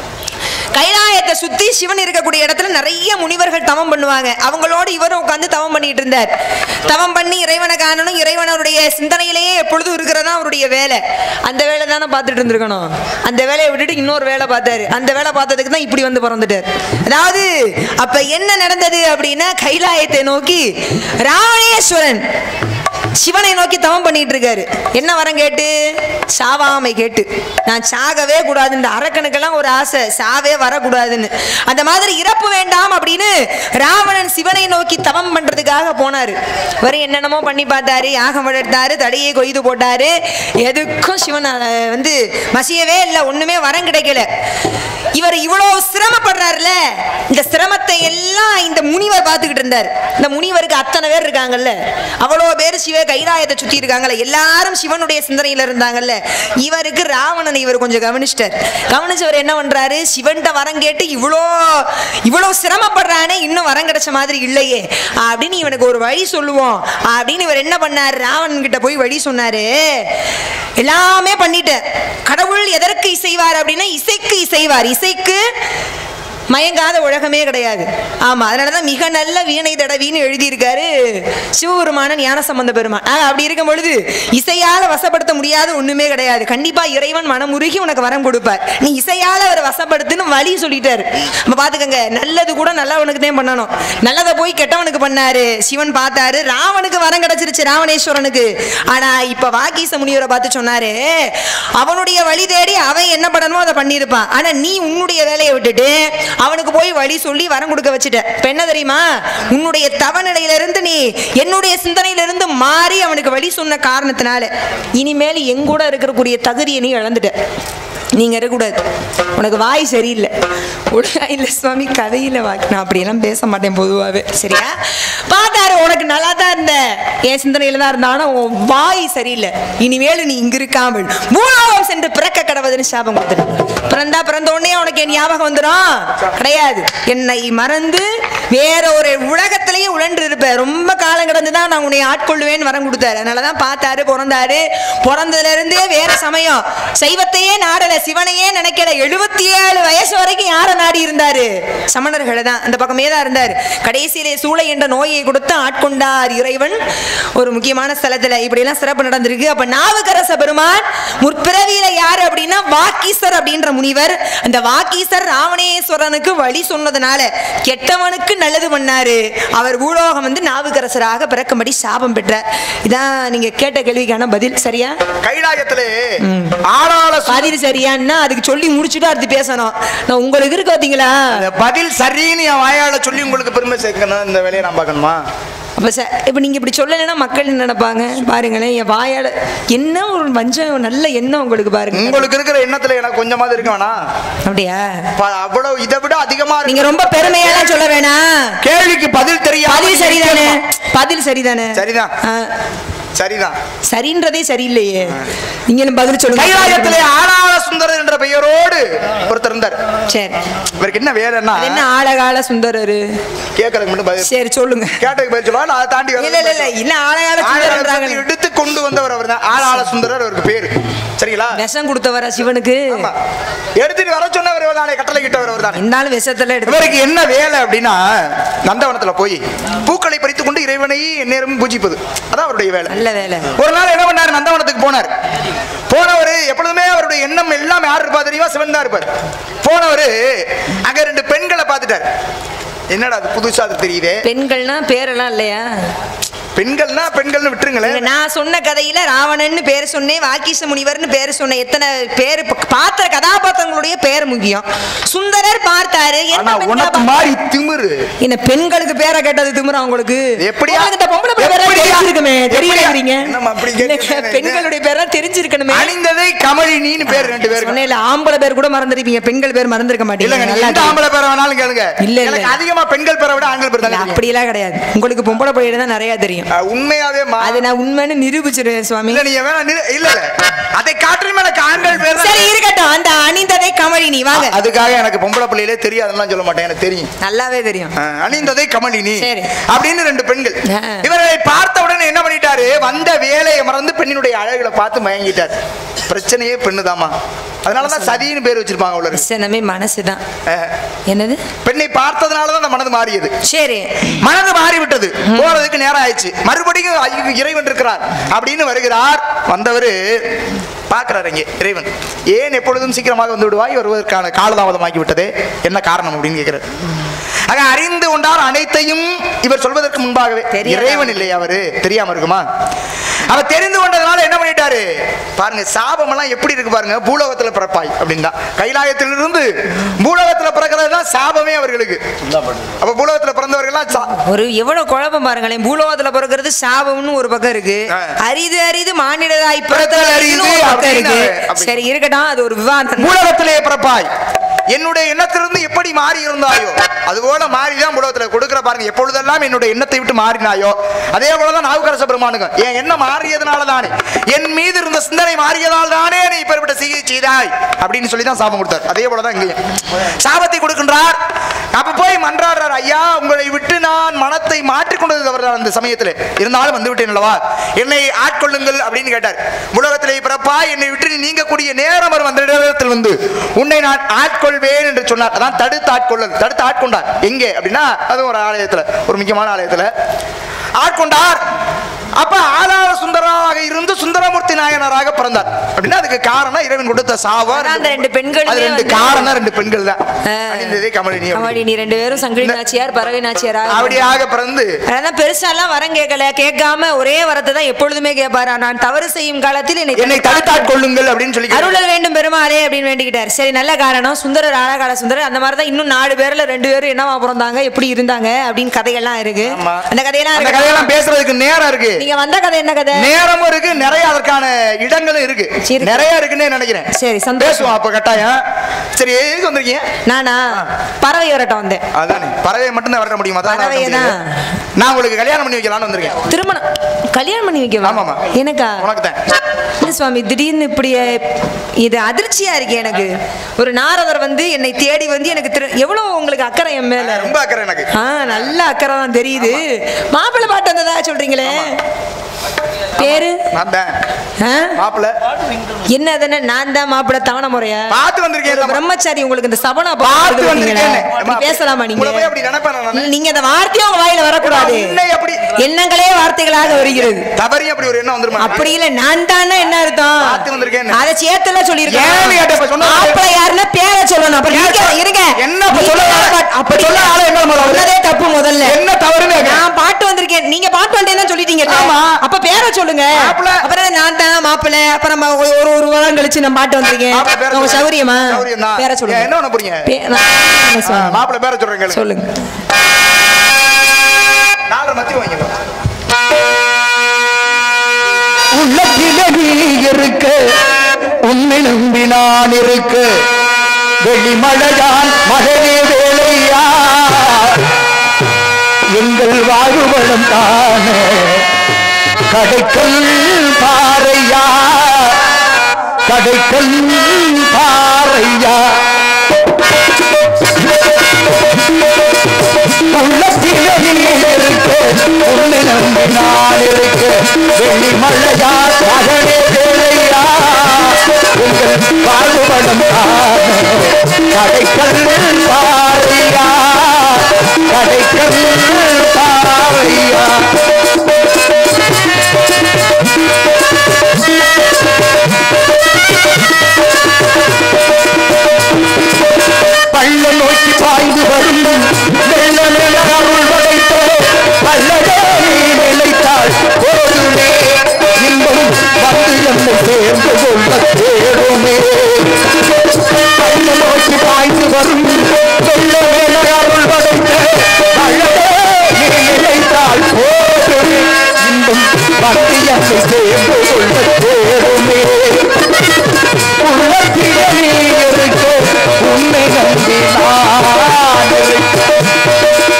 கைலாயத்தை சுத்தி சிவன் இருக்கக்கூடிய இடத்துல நிறைய முனிவர்கள் தவம் பண்ணுவாங்க அவங்களோட இவரும் உட்கார்ந்து தவம் பண்ணிட்டு இருந்தார் தவம் பண்ணி இறைவனை காணணும் இறைவனுடைய சிந்தனையிலேயே எப்பொழுதும் இருக்கிறதா அவருடைய வேலை அந்த வேலை தானே பார்த்துட்டு இருந்திருக்கணும் அந்த வேலையை விட்டுட்டு இன்னொரு வேலை பார்த்தாரு அந்த வேலை பார்த்ததுக்கு தான் இப்படி வந்து பிறந்துட்டார் அதாவது அப்ப என்ன நடந்தது அப்படின்னா கைலாயத்தை நோக்கி ராவணேஸ்வரன் சிவனை நோக்கி தவம் பண்ணிட்டு இருக்காரு என்ன வரம் கேட்டு சாவாமை கேட்டு நான் சாகவே கூடாது இந்த அரக்கனுக்கெல்லாம் ஒரு ஆசை சாவே வரக்கூடாதுன்னு அந்த மாதிரி இறப்பு வேண்டாம் அப்படின்னு ராவணன் சிவனை நோக்கி தவம் பண்றதுக்காக போனாரு இவர் என்னென்னமோ பண்ணி பார்த்தாரு யாகம் வளர்த்தாரு தடையை கொய்து போட்டாரு எதுக்கும் சிவன் அஹ், வந்து மசியவே இல்லை ஒண்ணுமே வரம் கிடைக்கல இவர் இவ்வளவு சிரமப்படுறாருல இந்த சிரமத்தை எல்லாம் இந்த முனிவர் பார்த்துக்கிட்டு இருந்தார் இந்த முனிவருக்கு அத்தனை பேர் இருக்காங்கல்ல அவ்வளோ பேர் சிவ கைலாயத்தை சுத்தி இருக்காங்கல்ல எல்லாரும் சிவனுடைய சிந்தனையில இருந்தாங்கல்ல இவருக்கு ராவணன் இவர் கொஞ்சம் கவனிச்சிட்டார் கவனிச்சவர் என்ன பண்றாரு சிவன்கிட்ட வரம் கேட்டு இவ்வளோ இவ்வளோ சிரமப்படுறானே இன்னும் வரம் கிடைச்ச மாதிரி இல்லையே அப்படின்னு இவனுக்கு ஒரு வழி சொல்லுவோம் அப்படின்னு இவர் என்ன பண்ணார் ராவணன் கிட்ட போய் வழி சொன்னாரு எல்லாமே பண்ணிட்டேன் கடவுள் எதற்கு இசைவார் அப்படின்னா இசைக்கு இசைவார் இசைக்கு மயங்காத உலகமே கிடையாது ஆமா அதனாலதான் மிக நல்ல வீணை தடவின்னு எழுதியிருக்காரு சிவபெருமான ஞான சம்பந்த பெருமான் ஆக அப்படி இருக்கும் பொழுது இசையால வசப்படுத்த முடியாத ஒண்ணுமே கிடையாது கண்டிப்பா இறைவன் மனமுருகி உனக்கு வரம் கொடுப்பார் நீ இசையால அவரை வசப்படுத்துன்னு வழி சொல்லிட்டாரு நம்ம பாத்துக்கங்க நல்லது கூட நல்லவனுக்கு தான் பண்ணணும் நல்லதை போய் கெட்டவனுக்கு பண்ணாரு சிவன் பார்த்தாரு ராவனுக்கு வரம் கிடைச்சிருச்சு ராவணேஸ்வரனுக்கு ஆனா இப்ப வாகீச முனிவரை பார்த்து சொன்னாரு அவனுடைய வழி தேடி அவன் என்ன பண்ணணுமோ அதை பண்ணியிருப்பான் ஆனா நீ உன்னுடைய வேலையை விட்டுட்டு அவனுக்கு போய் வழி சொல்லி வரம் கொடுக்க வச்சுட்ட இப்ப என்ன தெரியுமா உன்னுடைய தவநிலையில இருந்து நீ என்னுடைய சிந்தனையில இருந்து மாறி அவனுக்கு வழி சொன்ன காரணத்தினால இனிமேல் எங்கூட இருக்கக்கூடிய தகுதியை நீ இழந்துட்ட நீங்க இருக்கக்கூடாது உனக்கு வாய் சரியில்லை ஒழுங்கா இல்லை சுவாமி கதையில வா நான் அப்படியெல்லாம் பேச மாட்டேன் பொதுவாகவே சரியா பார்த்தாரு உனக்கு நல்லா தான் இருந்த என் சிந்தனையில தான் இருந்தா ஆனா உன் வாய் சரியில்லை இனிமேல் நீ இங்க இருக்காமல் மூணாவது சென்று பிறக்க கடவுதுன்னு சாபம் கொடுத்துட்டு பிறந்தா பிறந்த உடனே உனக்கு என் ஞாபகம் வந்துடும் கிடையாது என்னை மறந்து வேற ஒரு உலகத்திலேயே உழன்று இருப்ப ரொம்ப காலம் கடந்து தான் நான் உன்னை ஆட்கொள்ளுவேன்னு வரம் கொடுத்தாரு அதனாலதான் பார்த்தாரு பிறந்தாரு பிறந்ததுல இருந்தே வேற சமயம் சைவத்தையே நாடல சிவனையே நினைக்கல எழுபத்தி ஏழு வயசு வரைக்கும் யார நாடி இருந்தாரு சமணர்களை தான் அந்த பக்கமே தான் இருந்தார் கடைசியிலே சூளை என்ற நோயை கொடுத்து ஆட்கொண்டார் இறைவன் ஒரு முக்கியமான ஸ்தலத்துல இப்படி எல்லாம் சிறப்பு நடந்திருக்கு அப்ப நாவுக்கரச பெருமான் முற்பிறவியில யாரு அப்படின்னா வாக்கீசர் அப்படின்ற முனிவர் அந்த வாக்கீசர் ராவணேஸ்வரனுக்கு வழி சொன்னதுனால கெட்டவனுக்கு நல்லது பண்ணாரு அவர் பூலோகம் வந்து நாவுக்கரசராக பிறக்கும்படி சாபம் பெற்றார் இதான் நீங்க கேட்ட கேள்விக்கான பதில் சரியா கைலாயத்திலே ஆளாள சு- பதில் சரியான்னா அதுக்கு சொல்லி முடிச்சுட்டு அடுத்து பேசணும் நான் உங்களுக்கு இருக்கு பாத்தீங்களா அந்த பதில் சரின்னு என் வாயால சொல்லி உங்களுக்கு பெருமை சேர்க்கணும் இந்த வேலையை நான் பார்க்கணுமா அப்ப சார் இப்போ நீங்க இப்படி சொல்லலைன்னா மக்கள் என்ன நினைப்பாங்க பாருங்களேன் என் வாயால என்ன ஒரு வஞ்சம் நல்ல எண்ணம் உங்களுக்கு பாருங்க உங்களுக்கு இருக்கிற எண்ணத்துல எனக்கு கொஞ்சமாவது இருக்க வேணாம் அப்படியா ப- அவ்வளவு இதை விட அதிகமா இருக்கு. நீங்க ரொம்ப பெருமையெல்லாம் சொல்ல வேணாம் கேள்விக்கு பதில் தெரியாது பதில் சரிதானே பதில் சரிதானே சரிதான். ஆ. சரிதான் சரின்றதே சரியில்லையே நீங்களும் பதில் கைலாயத்திலே சொல்லுங்க ஆளாள சுந்தரர் என்ற பெயரோடு ஒருத்தர் இருந்தார் சரி இவருக்கு என்ன வேலைன்னா அது என்ன ஆழகால சுந்தரரு கேட்கறதுக்கு மட்டும் பதில் சரி சொல்லுங்க கேட்டதுக்கு பதில் சொல்லுவா அதை தாண்டி இல்ல இல்ல இல்ல இல்ல ஆழகால சுந்தரன்றாங்க ஆளாளத்தை எடுத்து கொண்டு வந்தவர் அவர் தான் ஆளாள சுந்தரர் அவருக்கு பேரு சரிங்களா விஷம் கொடுத்தவரா சிவனுக்கு ஆமா எடுத்துட்டு வர சொன்னவர் இவர் தானே கட்டளை கிட்டவர் அவர் தானே இருந்தாலும் விஷத்துல எடுத்து இவருக்கு என்ன வேலை அப்படின்னா நந்தவனத்துல போய் பூக்களை பறித்துக் கொண்டு இறைவனை நேரம் பூஜிப்பது அதான் அவருடைய வேலை நல்ல வேலை ஒரு நாள் என்ன பண்ணாரு நந்தவனத்துக்கு போனார் போனவர் எப்பொழுதுமே அவருடைய எண்ணம் எல்லாம் யார் இருப்பா தெரியுமா சிவன் தான் இருப்பார் போனவர் அங்க ரெண்டு பெண்களை பார்த்துட்டார் என்னடா அது புதுசா அது தெரியுதே பெண்கள்னா பேரெல்லாம் இல்லையா பெண்கள்னா பெண்கள்னு விட்டுருங்களேன் இல்ல, நான் சொன்ன கதையில ராவணன்னு பேர் சொன்னேன் வாக்கீச முனிவர்னு பேர் சொன்னேன் எத்தனை பேர் பார்த்த கதாபாத்திரங்களுடைய பேர் முக்கியம் சுந்தரர் பார்த்தாரு என்ன ஆனா பெண் உனக்கு கதாபாத்திரம்? மாதிரி திமிரு என்ன பெண்களுக்கு பேரை கேட்டது திமிரா உங்களுக்கு எப்படியா? உங்ககிட்ட பொம்பளை பிள்ளை பேரா எப்படியா? தெரிஞ்சிருக்குமே தெரியலங்கிறீங்க என்னம்மா அப்படி இல்ல, கேக்குறீங்க? பெண்களுடைய பேரா தெரிஞ்சிருக்கணுமே அணிந்ததை கமலினின்னு பேர் ரெண்டு பேருக்கு சொன்னேன்ல, ஆம்பளை பேர் கூட மறந்துருப்பீங்க பெண்கள் பேர் மறந்துருக்க மாட்டீங்க இல்லங்க நீங்க நல்லா எந்த தெரியும். ஆம்பளை பேரை வேணாலும் கேளுங்க இல்ல, இல்ல. எனக்கு அதிகமா பெண்கள் பேரை விட ஆண்கள் பேர் இல்ல, தான் அப்படியெல்லாம் கிடையாது உங்களுக்கு பொம்பளை பிள்ளை தான் நிறைய தெரியும் உண்மையாவே மா- அது நான் உண்மைன்னு நிரூபிச்சிருவேன் சுவாமி இல்ல நீங்க வேணா நிறு- இல்ல இல்ல அதை காட்டிலும் எனக்கு ஆண்கள் பேர் தான் சரி இருக்கட்டும் அந்த அணிந்ததை கமலினி வாங்க அதுக்காக எனக்கு பொம்பளை பிள்ளையிலே தெரியாதுன்னு சொல்ல மாட்டேன் எனக்கு தெரியும் நல்லாவே தெரியும் அஹ், அணிந்ததை கமலினி சரி. அப்படின்னு ரெண்டு பெண்கள் ஆ. இவர்களை பார்த்த உடனே என்ன பண்ணிட்டாரு வந்த வேலையை மறந்து பெண்ணினுடைய அழகுல பார்த்து மயங்கிட்டார் பிரச்சனையே பெண்ணுதாமா அதனாலதான் சதின்னு பேர் வச்சிருப்பாங்க உள்ள சினமே மனசுதான் என்னது பெண்ணை பார்த்ததுனாலதான் அந்த மனது மாறியது சரி மனது மாறிவிட்டது போறதுக்கு நேரம் ஆயிடுச்சு மறுபடியும் ஐயோ, இறைவன் இருக்கிறார் அப்படின்னு வருகிறார் வந்தவர் பார்க்கிறார் இங்கே இறைவன் ஏன் எப்பொழுதும் சீக்கிரமாக வந்து விடுவாய் வருவதற்கான காலதாமதமாகி விட்டதே என்ன காரணம் அப்படின்னு கேட்கிறார் ஆக அறிந்து கொண்டார் அனைத்தையும் இவர் சொல்வதற்கு முன்பாகவே தெரியாதா? இறைவன் இல்லை அவரு தெரியாம இருக்குமா அவர் தெரிந்து கொண்டதுனால என்ன பண்ணிட்டாரு பாருங்க சாபம் எல்லாம் எப்படி இருக்கு பாருங்க பூலோகத்துல பிறப்பாய் அப்படின்னா கைலாயத்திலிருந்து பூலோகத்துல பிறக்கிறது தான் சாபமே அவர்களுக்கு அப்ப பூலோகத்துல பிறந்தவர்கள்லாம் சா- ஒரு எவ்வளவு குழப்பம் பாருங்களேன் பூலோகத்துல பிறக்கிறது சாபம்னு ஒரு பக்கம் இருக்கு ஆ. அரிது அரிது மானிடதாய் பிறத்தல் பிறத்தல் அரிது அரிதுன்னு ஒரு பக்கம் அப்படின்னு இருக்கு அப்படி. சரி இருக்கட்டும் அது ஒரு விவாதம் மூலகத்திலே பிறப்பாய் என்னுடைய எண்ணத்திலிருந்து எப்படி மாறி இருந்தாயோ அதுபோல மாறிதான் மூலகத்துல கொடுக்கிற பாருங்க எப்பொழுதெல்லாம் என்னுடைய எண்ணத்தை விட்டு மாறினாயோ அதே போலதான் நாவுக்கரச பெருமானுங்க என் எண்ணம் மாறியதுனால தானே என் மீது இருந்த சிந்தனை மாறியதால் தானே நீ இப்படிப்பட்ட செய்கை செய்தாய் அப்படின்னு சொல்லி தான் சாபம் கொடுத்தார் அதே போலதான் இங்கேயும் சாபத்தை கொடுக்கின்றார் அப்ப போய் மன்றாடுறார் ஐயா உங்களை விட்டு நான் மனத்தை மாற்றிக் கொண்டது தவறுதான் அந்த சமயத்தில் இருந்தாலும் வந்து விட்டேன் அல்லவா என்னை ஆட்கொள்ளுங்கள் அப்படின்னு கேட்டார் உலகத்திலே பிறப்பா என்னை விட்டு நீ நீங்கக்கூடிய நேரம் வரும் அந்த நேரத்தில் வந்து உன்னை நான் ஆட்கொள்வேன் என்று சொன்னார் அதான் தடுத்து ஆட்கொள்ளல் தடுத்து ஆட்கொண்டார் எங்கே அப்படின்னா அது ஒரு ஆலயத்துல ஒரு முக்கியமான ஆலயத்துல ஆட்கொண்டார் அப்ப ஆதார சுந்தரராக இருந்து சுந்தரமூர்த்தி நாயனராக பிறந்தார் அப்படின்னா அதுக்கு காரணம் இறைவன் கொடுத்த சாவா அதான் அந்த ரெண்டு பெண்களுமே அது ரெண்டு வந்து- காரணம் ரெண்டு பெண்கள் தான் ஆ. அணிந்ததே கமலினி அப்படி. கமலி நீ ரெண்டு பேரும் சங்கிலி நாச்சியார் பறவை நாச்சியாரா அப்படியாக பிறந்து அதான் பெருசாலாம் வரம் கேட்கல கேட்காம ஒரே வரத்தை தான் எப்பொழுதுமே கேட்பாரா நான் தவறு செய்யும் காலத்தில் என்னை என்னை தடுத்தாட்கொள்ளுங்கள் அப்படின்னு சொல்லி அருளல் வேண்டும் பெருமாளே அப்படின்னு வேண்டிக்கிட்டார் சரி நல்ல காரணம் சுந்தரர் ஆழகால சுந்தரர் அந்த மாதிரி தான் இன்னும் நாலு பேர்ல ரெண்டு பேரும் என்னவா பிறந்தாங்க எப்படி இருந்தாங்க அப்படின்னு கதைகள்லாம் இருக்கு ஆமா. அந்த கதையெல்லாம் அந்த இருக்கு கதையெல்லாம் பேசுறதுக்கு நேரம் இருக்கு நீங்க வந்த கதை என்ன கதை நேரமும் இருக்கு நிறைய அதற்கான இடங்களும் இருக்கு சரி. நிறைய இருக்குன்னு நினைக்கிறேன் சரி, சந்தோஷம். பேசுவோம் அப்ப கட்டாயம் சரி எதுக்கு வந்திருக்கீங்க நானா பறவை வரட்டும் வந்தேன் அதானே பறவை மட்டும் தான் வர முடியுமா அதான் நான் பறவையை வர முடியாது. தான். நான் உங்களுக்கு கல்யாணம் பண்ணி வைக்கலாம்னு வந்திருக்கேன் திருமணம் கல்யாணம் பண்ணி வைக்கவா ஆமாமா. எனக்கா உனக்கு தான் இல்ல சுவாமி திடீர்னு இப்படி இது அதிர்ச்சியா இருக்கு எனக்கு ஒரு நாரதர் வந்து என்னை தேடி வந்து எனக்கு திரு எவ்வளவு உங்களுக்கு அக்கறை என் மேல ரொம்ப அக்கறை எனக்கு ஆ நல்ல அக்கறை தான் தெரியுது மாப்பிள்ளை பாட்டு வந்ததா சொல்றீங்களே பேரு நான் தான் ஆ? மாப்பிள்ள என்ன அதுன்னு நான் தான் மாப்பிள்ளை தவணை முறையா பார்த்து வந்திருக்கேன் ஒரு இல்லம்மா. பிரம்மச்சாரி உங்களுக்கு இந்த சபனா பார்த்து பாட்டு வந்திருக்கேன் அப்படி பேசலாமா நீங்க உங்களை போய் அப்படி நினைப்பேன் நானு. நீங்க அந்த வார்த்தையும் உங்க வாயில வரக்கூடாது உன்னை அப்படி எண்ணங்களே வார்த்தைகளாக வருகிறது தவறி அப்படி ஒரு எண்ணம் வந்துருமா அப்படி இல்ல நான் தானே என்ன அர்த்தம் பார்த்து வந்திருக்கேன். அத சேர்த்துல சொல்லிருக்கேன் ஏன்னு கேட்ட இப்ப சொன்னது? மாப்பிள்ளை யாருன்னா பேரை சொல்லணும் அப்ப நீங்க இருங்க என்ன இப்ப நீங்க சொல்ல வர? பாட்டு- அப்படி சொல்ல ஆளு என்ன முதல்ல? சொன்னதே தப்பு முதல்ல என்ன தவறுன்னு கேக்குறேன். நான் பாட்டு வந்திருக்கேன் நீங்க பாட்டு வந்தேன்னு சொல்லிட்டீங்க ஆமா. அப்ப பேரை சொல்லுங்க மாப்பிள்ளை. அப்புறம் நான் தான் மாப்பிள்ளை அப்புறம் நம்ம ஒரு ஒரு ஒரு வாரம் கழிச்சு நான் பாட்டு வந்திருக்கேன் மாப்பிள்ளை பேரை உங்க சொல்லுங்க. சௌரியமா சௌரியம் தான். பேரை சொல்லுங்க ஏன், என்ன பண்ண போறீங்க? பே- நான் என்ன சொல்லுங்க? மாப்பிள்ள பேர சொல்றேன் கேளுங்க. சொல்லுங்க நாலரை மத்தி வாங்கிக்கோ உள்ளத்திலே நீ இருக்க உன்னை நம்பி நான் இருக்க வெளிமழையான் மகனே வேலையா எங்கள் வாழ்வளம் தானே கடைக்கல் பாறையா கடைக்கல் பாறையா உள்ளத்திலே நீ இருக்கு உன்னை நம்பி நான் இருக்கு வெள்ளி மழையா மகனே வேலையா உங்கள் பாடுபடம் கடைக்கல் பாறையா கடைக்கல் பாறையா பள்ள நோக்கி பாய்ந்து வரும் வெள்ள நில அருள் படைத்த பல்லடே நீ நிலைத்தாள் போதுமே இன்பம் வந்து என்னை சேர்ந்து கொள்ள தேடுமே பள்ள நோக்கி பாய்ந்து வரும் வெள்ள நில அருள் படைத்த பல்லடே நீ நிலைத்தாள் போதுமே இன்பம் வந்து என்னை சேர்ந்து கொள்ள தேடுமே உள்ளத்திலே நீ இருக்க உன்னை நம்பி நான் இருக்க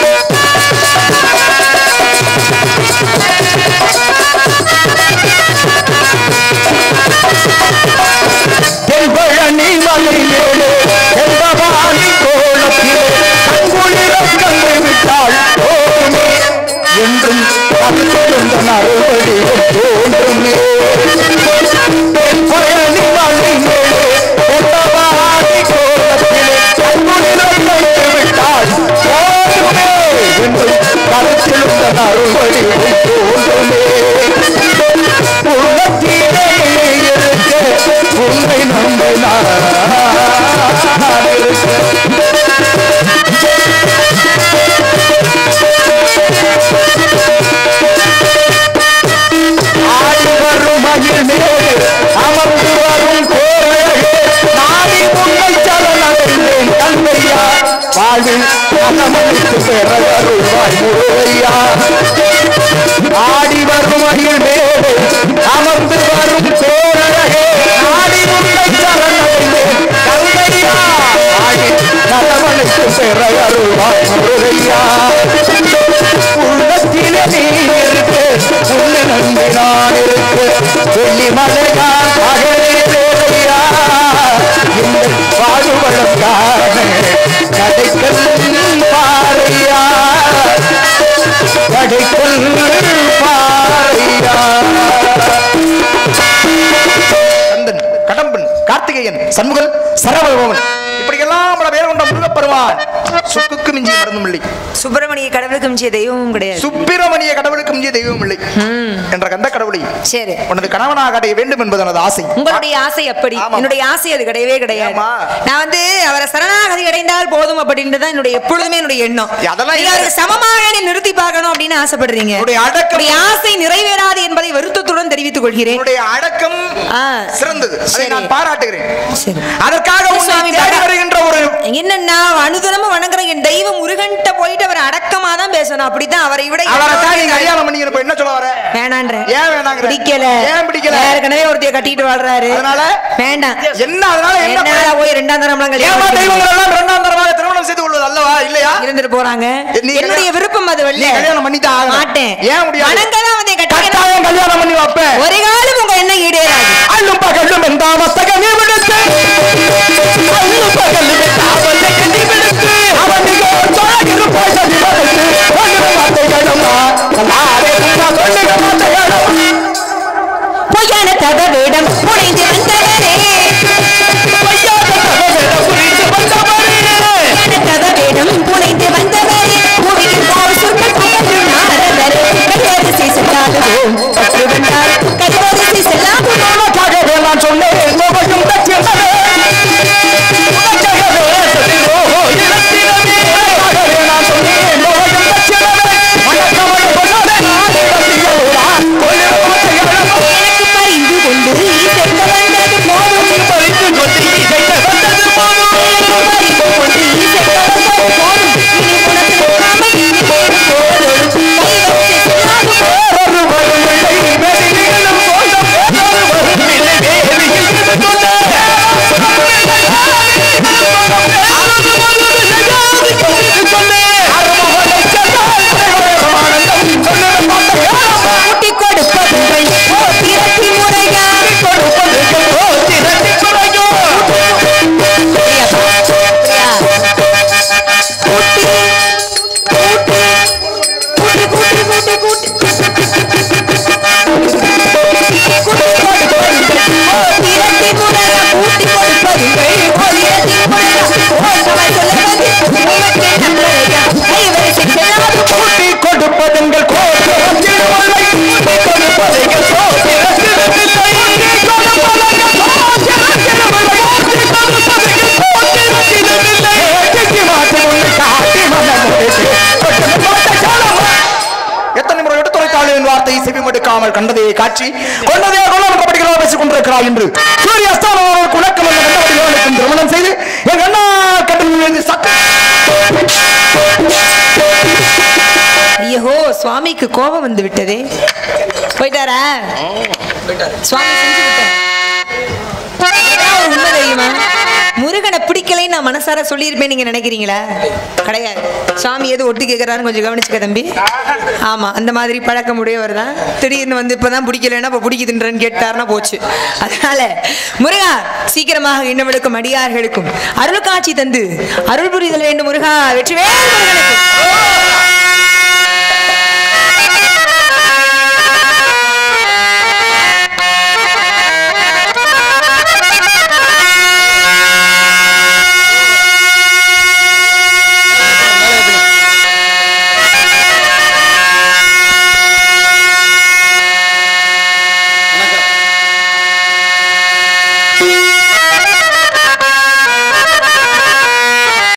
தென்பழனி மலை மேலே செல்வபாணி கோலத்திலே கண்குளிரம் கண்டு விட்டாள் போதுமே என்றும் அருந்த நறுவடியும் தோன்றுமே தென்பழனி மலை மேலே செல்வபாணி கோலத்திலே கண்குளிரம் கண்டு விட்டாள் போதுமே என்றும் கருத்திருந்த நறுவடியும் தோன்றுமே உள்ளத்திலே இருக்க உன்னை நம்பினார் இருக்க ஆடி வரும் மகிழ் மேலே அமர்ந்து வரும் கோரழகே நாடி உன்னை சரணடைந்தேன் கண்ணையா வாழ்வில் அகமளித்து பெற வருவாய் முருகையா ஆடி வரும் மகிழ் மேலே அமர்ந்து வரும் கோரழகே நாடி உன்னை சரணடைந்தேன் கண்ணையா வாழ்வில் அகமளித்து பெற வருவாய் முருகையா உள்ளத்திலே நீ இருக்கு உன்னை நம்பி நான் இருக்கு வெள்ளி மலையான் மகளே வேலையா இந்த பாடுபடம் காண கடைக்கல் பாறையா கடைக்கல் பாறையா கந்தன் கடம்பன் கார்த்திகேயன் சண்முகன் சரவணபவன் இப்படியெல்லாம் பல பேர் கொண்ட முருகப்பெருமான் சுக்குக்கு மிஞ்சி மறந்தும் இல்லை சுப்பிரமணிய கடவுளுக்கு மிஞ்சிய தெய்வமும் கிடையாது சுப்பிரமணிய கடவுளுக்கு மிஞ்சிய தெய்வம் இல்லை என்ற கந்த கடவுளை சரி உனது கணவனாக அடைய வேண்டும் என்பது எனது ஆசை உங்களுடைய ஆசை அப்படி ஆமா. என்னுடைய ஆசை அது கிடையவே கிடையாது ஆமா. நான் வந்து அவரை சரணாகதி அடைந்தால் போதும் அப்படின்றது தான் என்னுடைய எப்பொழுதுமே என்னுடைய எண்ணம் அதெல்லாம் நீங்க இல்ல. அவருக்கு சமமாக என்னை நிறுத்தி பார்க்கணும் அப்படின்னு ஆசைப்படுறீங்க உன்னுடைய அடக்கம் உங்களுடைய ஆசை நிறைவேறாது என்பதை வருத்தத்துடன் தெரிவித்துக் கொள்கிறேன் உன்னுடைய அடக்கம் ஆ. சிறந்தது அதை சரி. நான் பாராட்டுகிறேன் சரி. அதற்காக உன்னை சுவாமி தேடி பரா- வருகின்ற ஒரு என்னன்னா அனுதினமும் வணங்குற என் தெய்வம் முருகன்ட்ட போயிட்டு அவர் அடக்கமா தான் பேசணும் அப்படிதான் அவரை விட அவரை தான் நீ கல்யாணம் பண்ணிக்கிறப்ப என்ன சொல்ல வர வேணான்ற ஏன் வேணாங்கிற? பிடிக்கல ஏன் பிடிக்கல? ஏற்கனவே ஒருத்தைய கட்டிட்டு வாழ்றாரு அதனால? வேண்டாம் என்ன அதனால என்ன என்னால போய் ரெண்டாம் தரம் ஏமா கல்யாணம் தெய்வங்கள் எல்லாம் இரண்டாம் தரமாக திருமணம் செய்து கொள்வது அல்லவா இல்லையா இருந்துட்டு போறாங்க நீ என்னுடைய கல்யாணம் விருப்பம் அது நீ வல்ல கல்யாணம் பண்ணித்தான் ஆகணும். மாட்டேன் ஏன் முடியாது? வணங்கதான் வந்து கட்டாயம் கட்டாயம் கல்யாணம் பண்ணி வைப்பேன் ஒரு காலம் உங்க என்ன ஈடேறாது அள்ளும் பகலும் எந்தாமத்தகமே விடுத்து அள்ளும் பகலும் எந்தாமத்தை கண்ணி விடுத்து அவனிகோ தொழகிரு போசதி வடுத்து ஒன்று வார்த்தைகளுமா நாரே உங்க சொல்லுக வார்த்தைகளுமா பொய்யான தகவிடம் புனைந்து வந்தவரே பொய்யாத தகவலிடம் புரிந்து வந்தவரே பொய்யான தகவிடம் புனைந்து வந்தவரே புவியில் போர் சொற்கள் பயந்து நாரதரே கையரிசி செல்லாதுவோம் பற்று வந்தார் கையரிசி செல்லாதுவோம் உனக்காகவே நான் சொன்னேன் நோவையும் தச்சியமே உனக்காகவே சதிரோ இலக்கிரமே உனக்காகவே நான் சொன்னேன் நோவையும் தச்சியமே வணக்கமணி பொன்னாலே நான் இலக்கியோரா கொள்ளும் எனக்கு பரிந்து கொண்டு சென்று வந்தது போதும் காட்சி கொண்டதே கொள்ளாமல் கபடிகளோ பேசிக் கொண்டிருக்கிறாய் என்று சூரிய அஸ்தானம் குலக்கம் என்ற கண்டபடிகளுக்கும் திருமணம் செய்து என் அண்ணா கட்டில் மீது சட்ட ஐயோ சுவாமிக்கு கோபம் வந்து விட்டதே போயிட்டாரா சுவாமி செஞ்சு விட்டார் இதெல்லாம் ஒரு உண்மை தெரியுமா முருகனை பிடிக்கலைன்னு நான் மனசார சொல்லியிருப்பேன் நீங்க நினைக்கிறீங்களா கிடையாது சுவாமி எது ஒட்டு கேட்கறாருன்னு கொஞ்சம் கவனிச்சுக்க தம்பி ஆமா அந்த மாதிரி பழக்கம் உடையவர் தான் திடீர்னு வந்து இப்பதான் பிடிக்கலைன்னா இப்ப பிடிக்குதுன்றன்னு கேட்டாருன்னா போச்சு அதனால முருகா சீக்கிரமாக இன்னவளுக்கும் அடியார்களுக்கும் அருள் காட்சி தந்து அருள் புரிதல் வேண்டும் முருகா வெற்றிவேல் முருகனுக்கு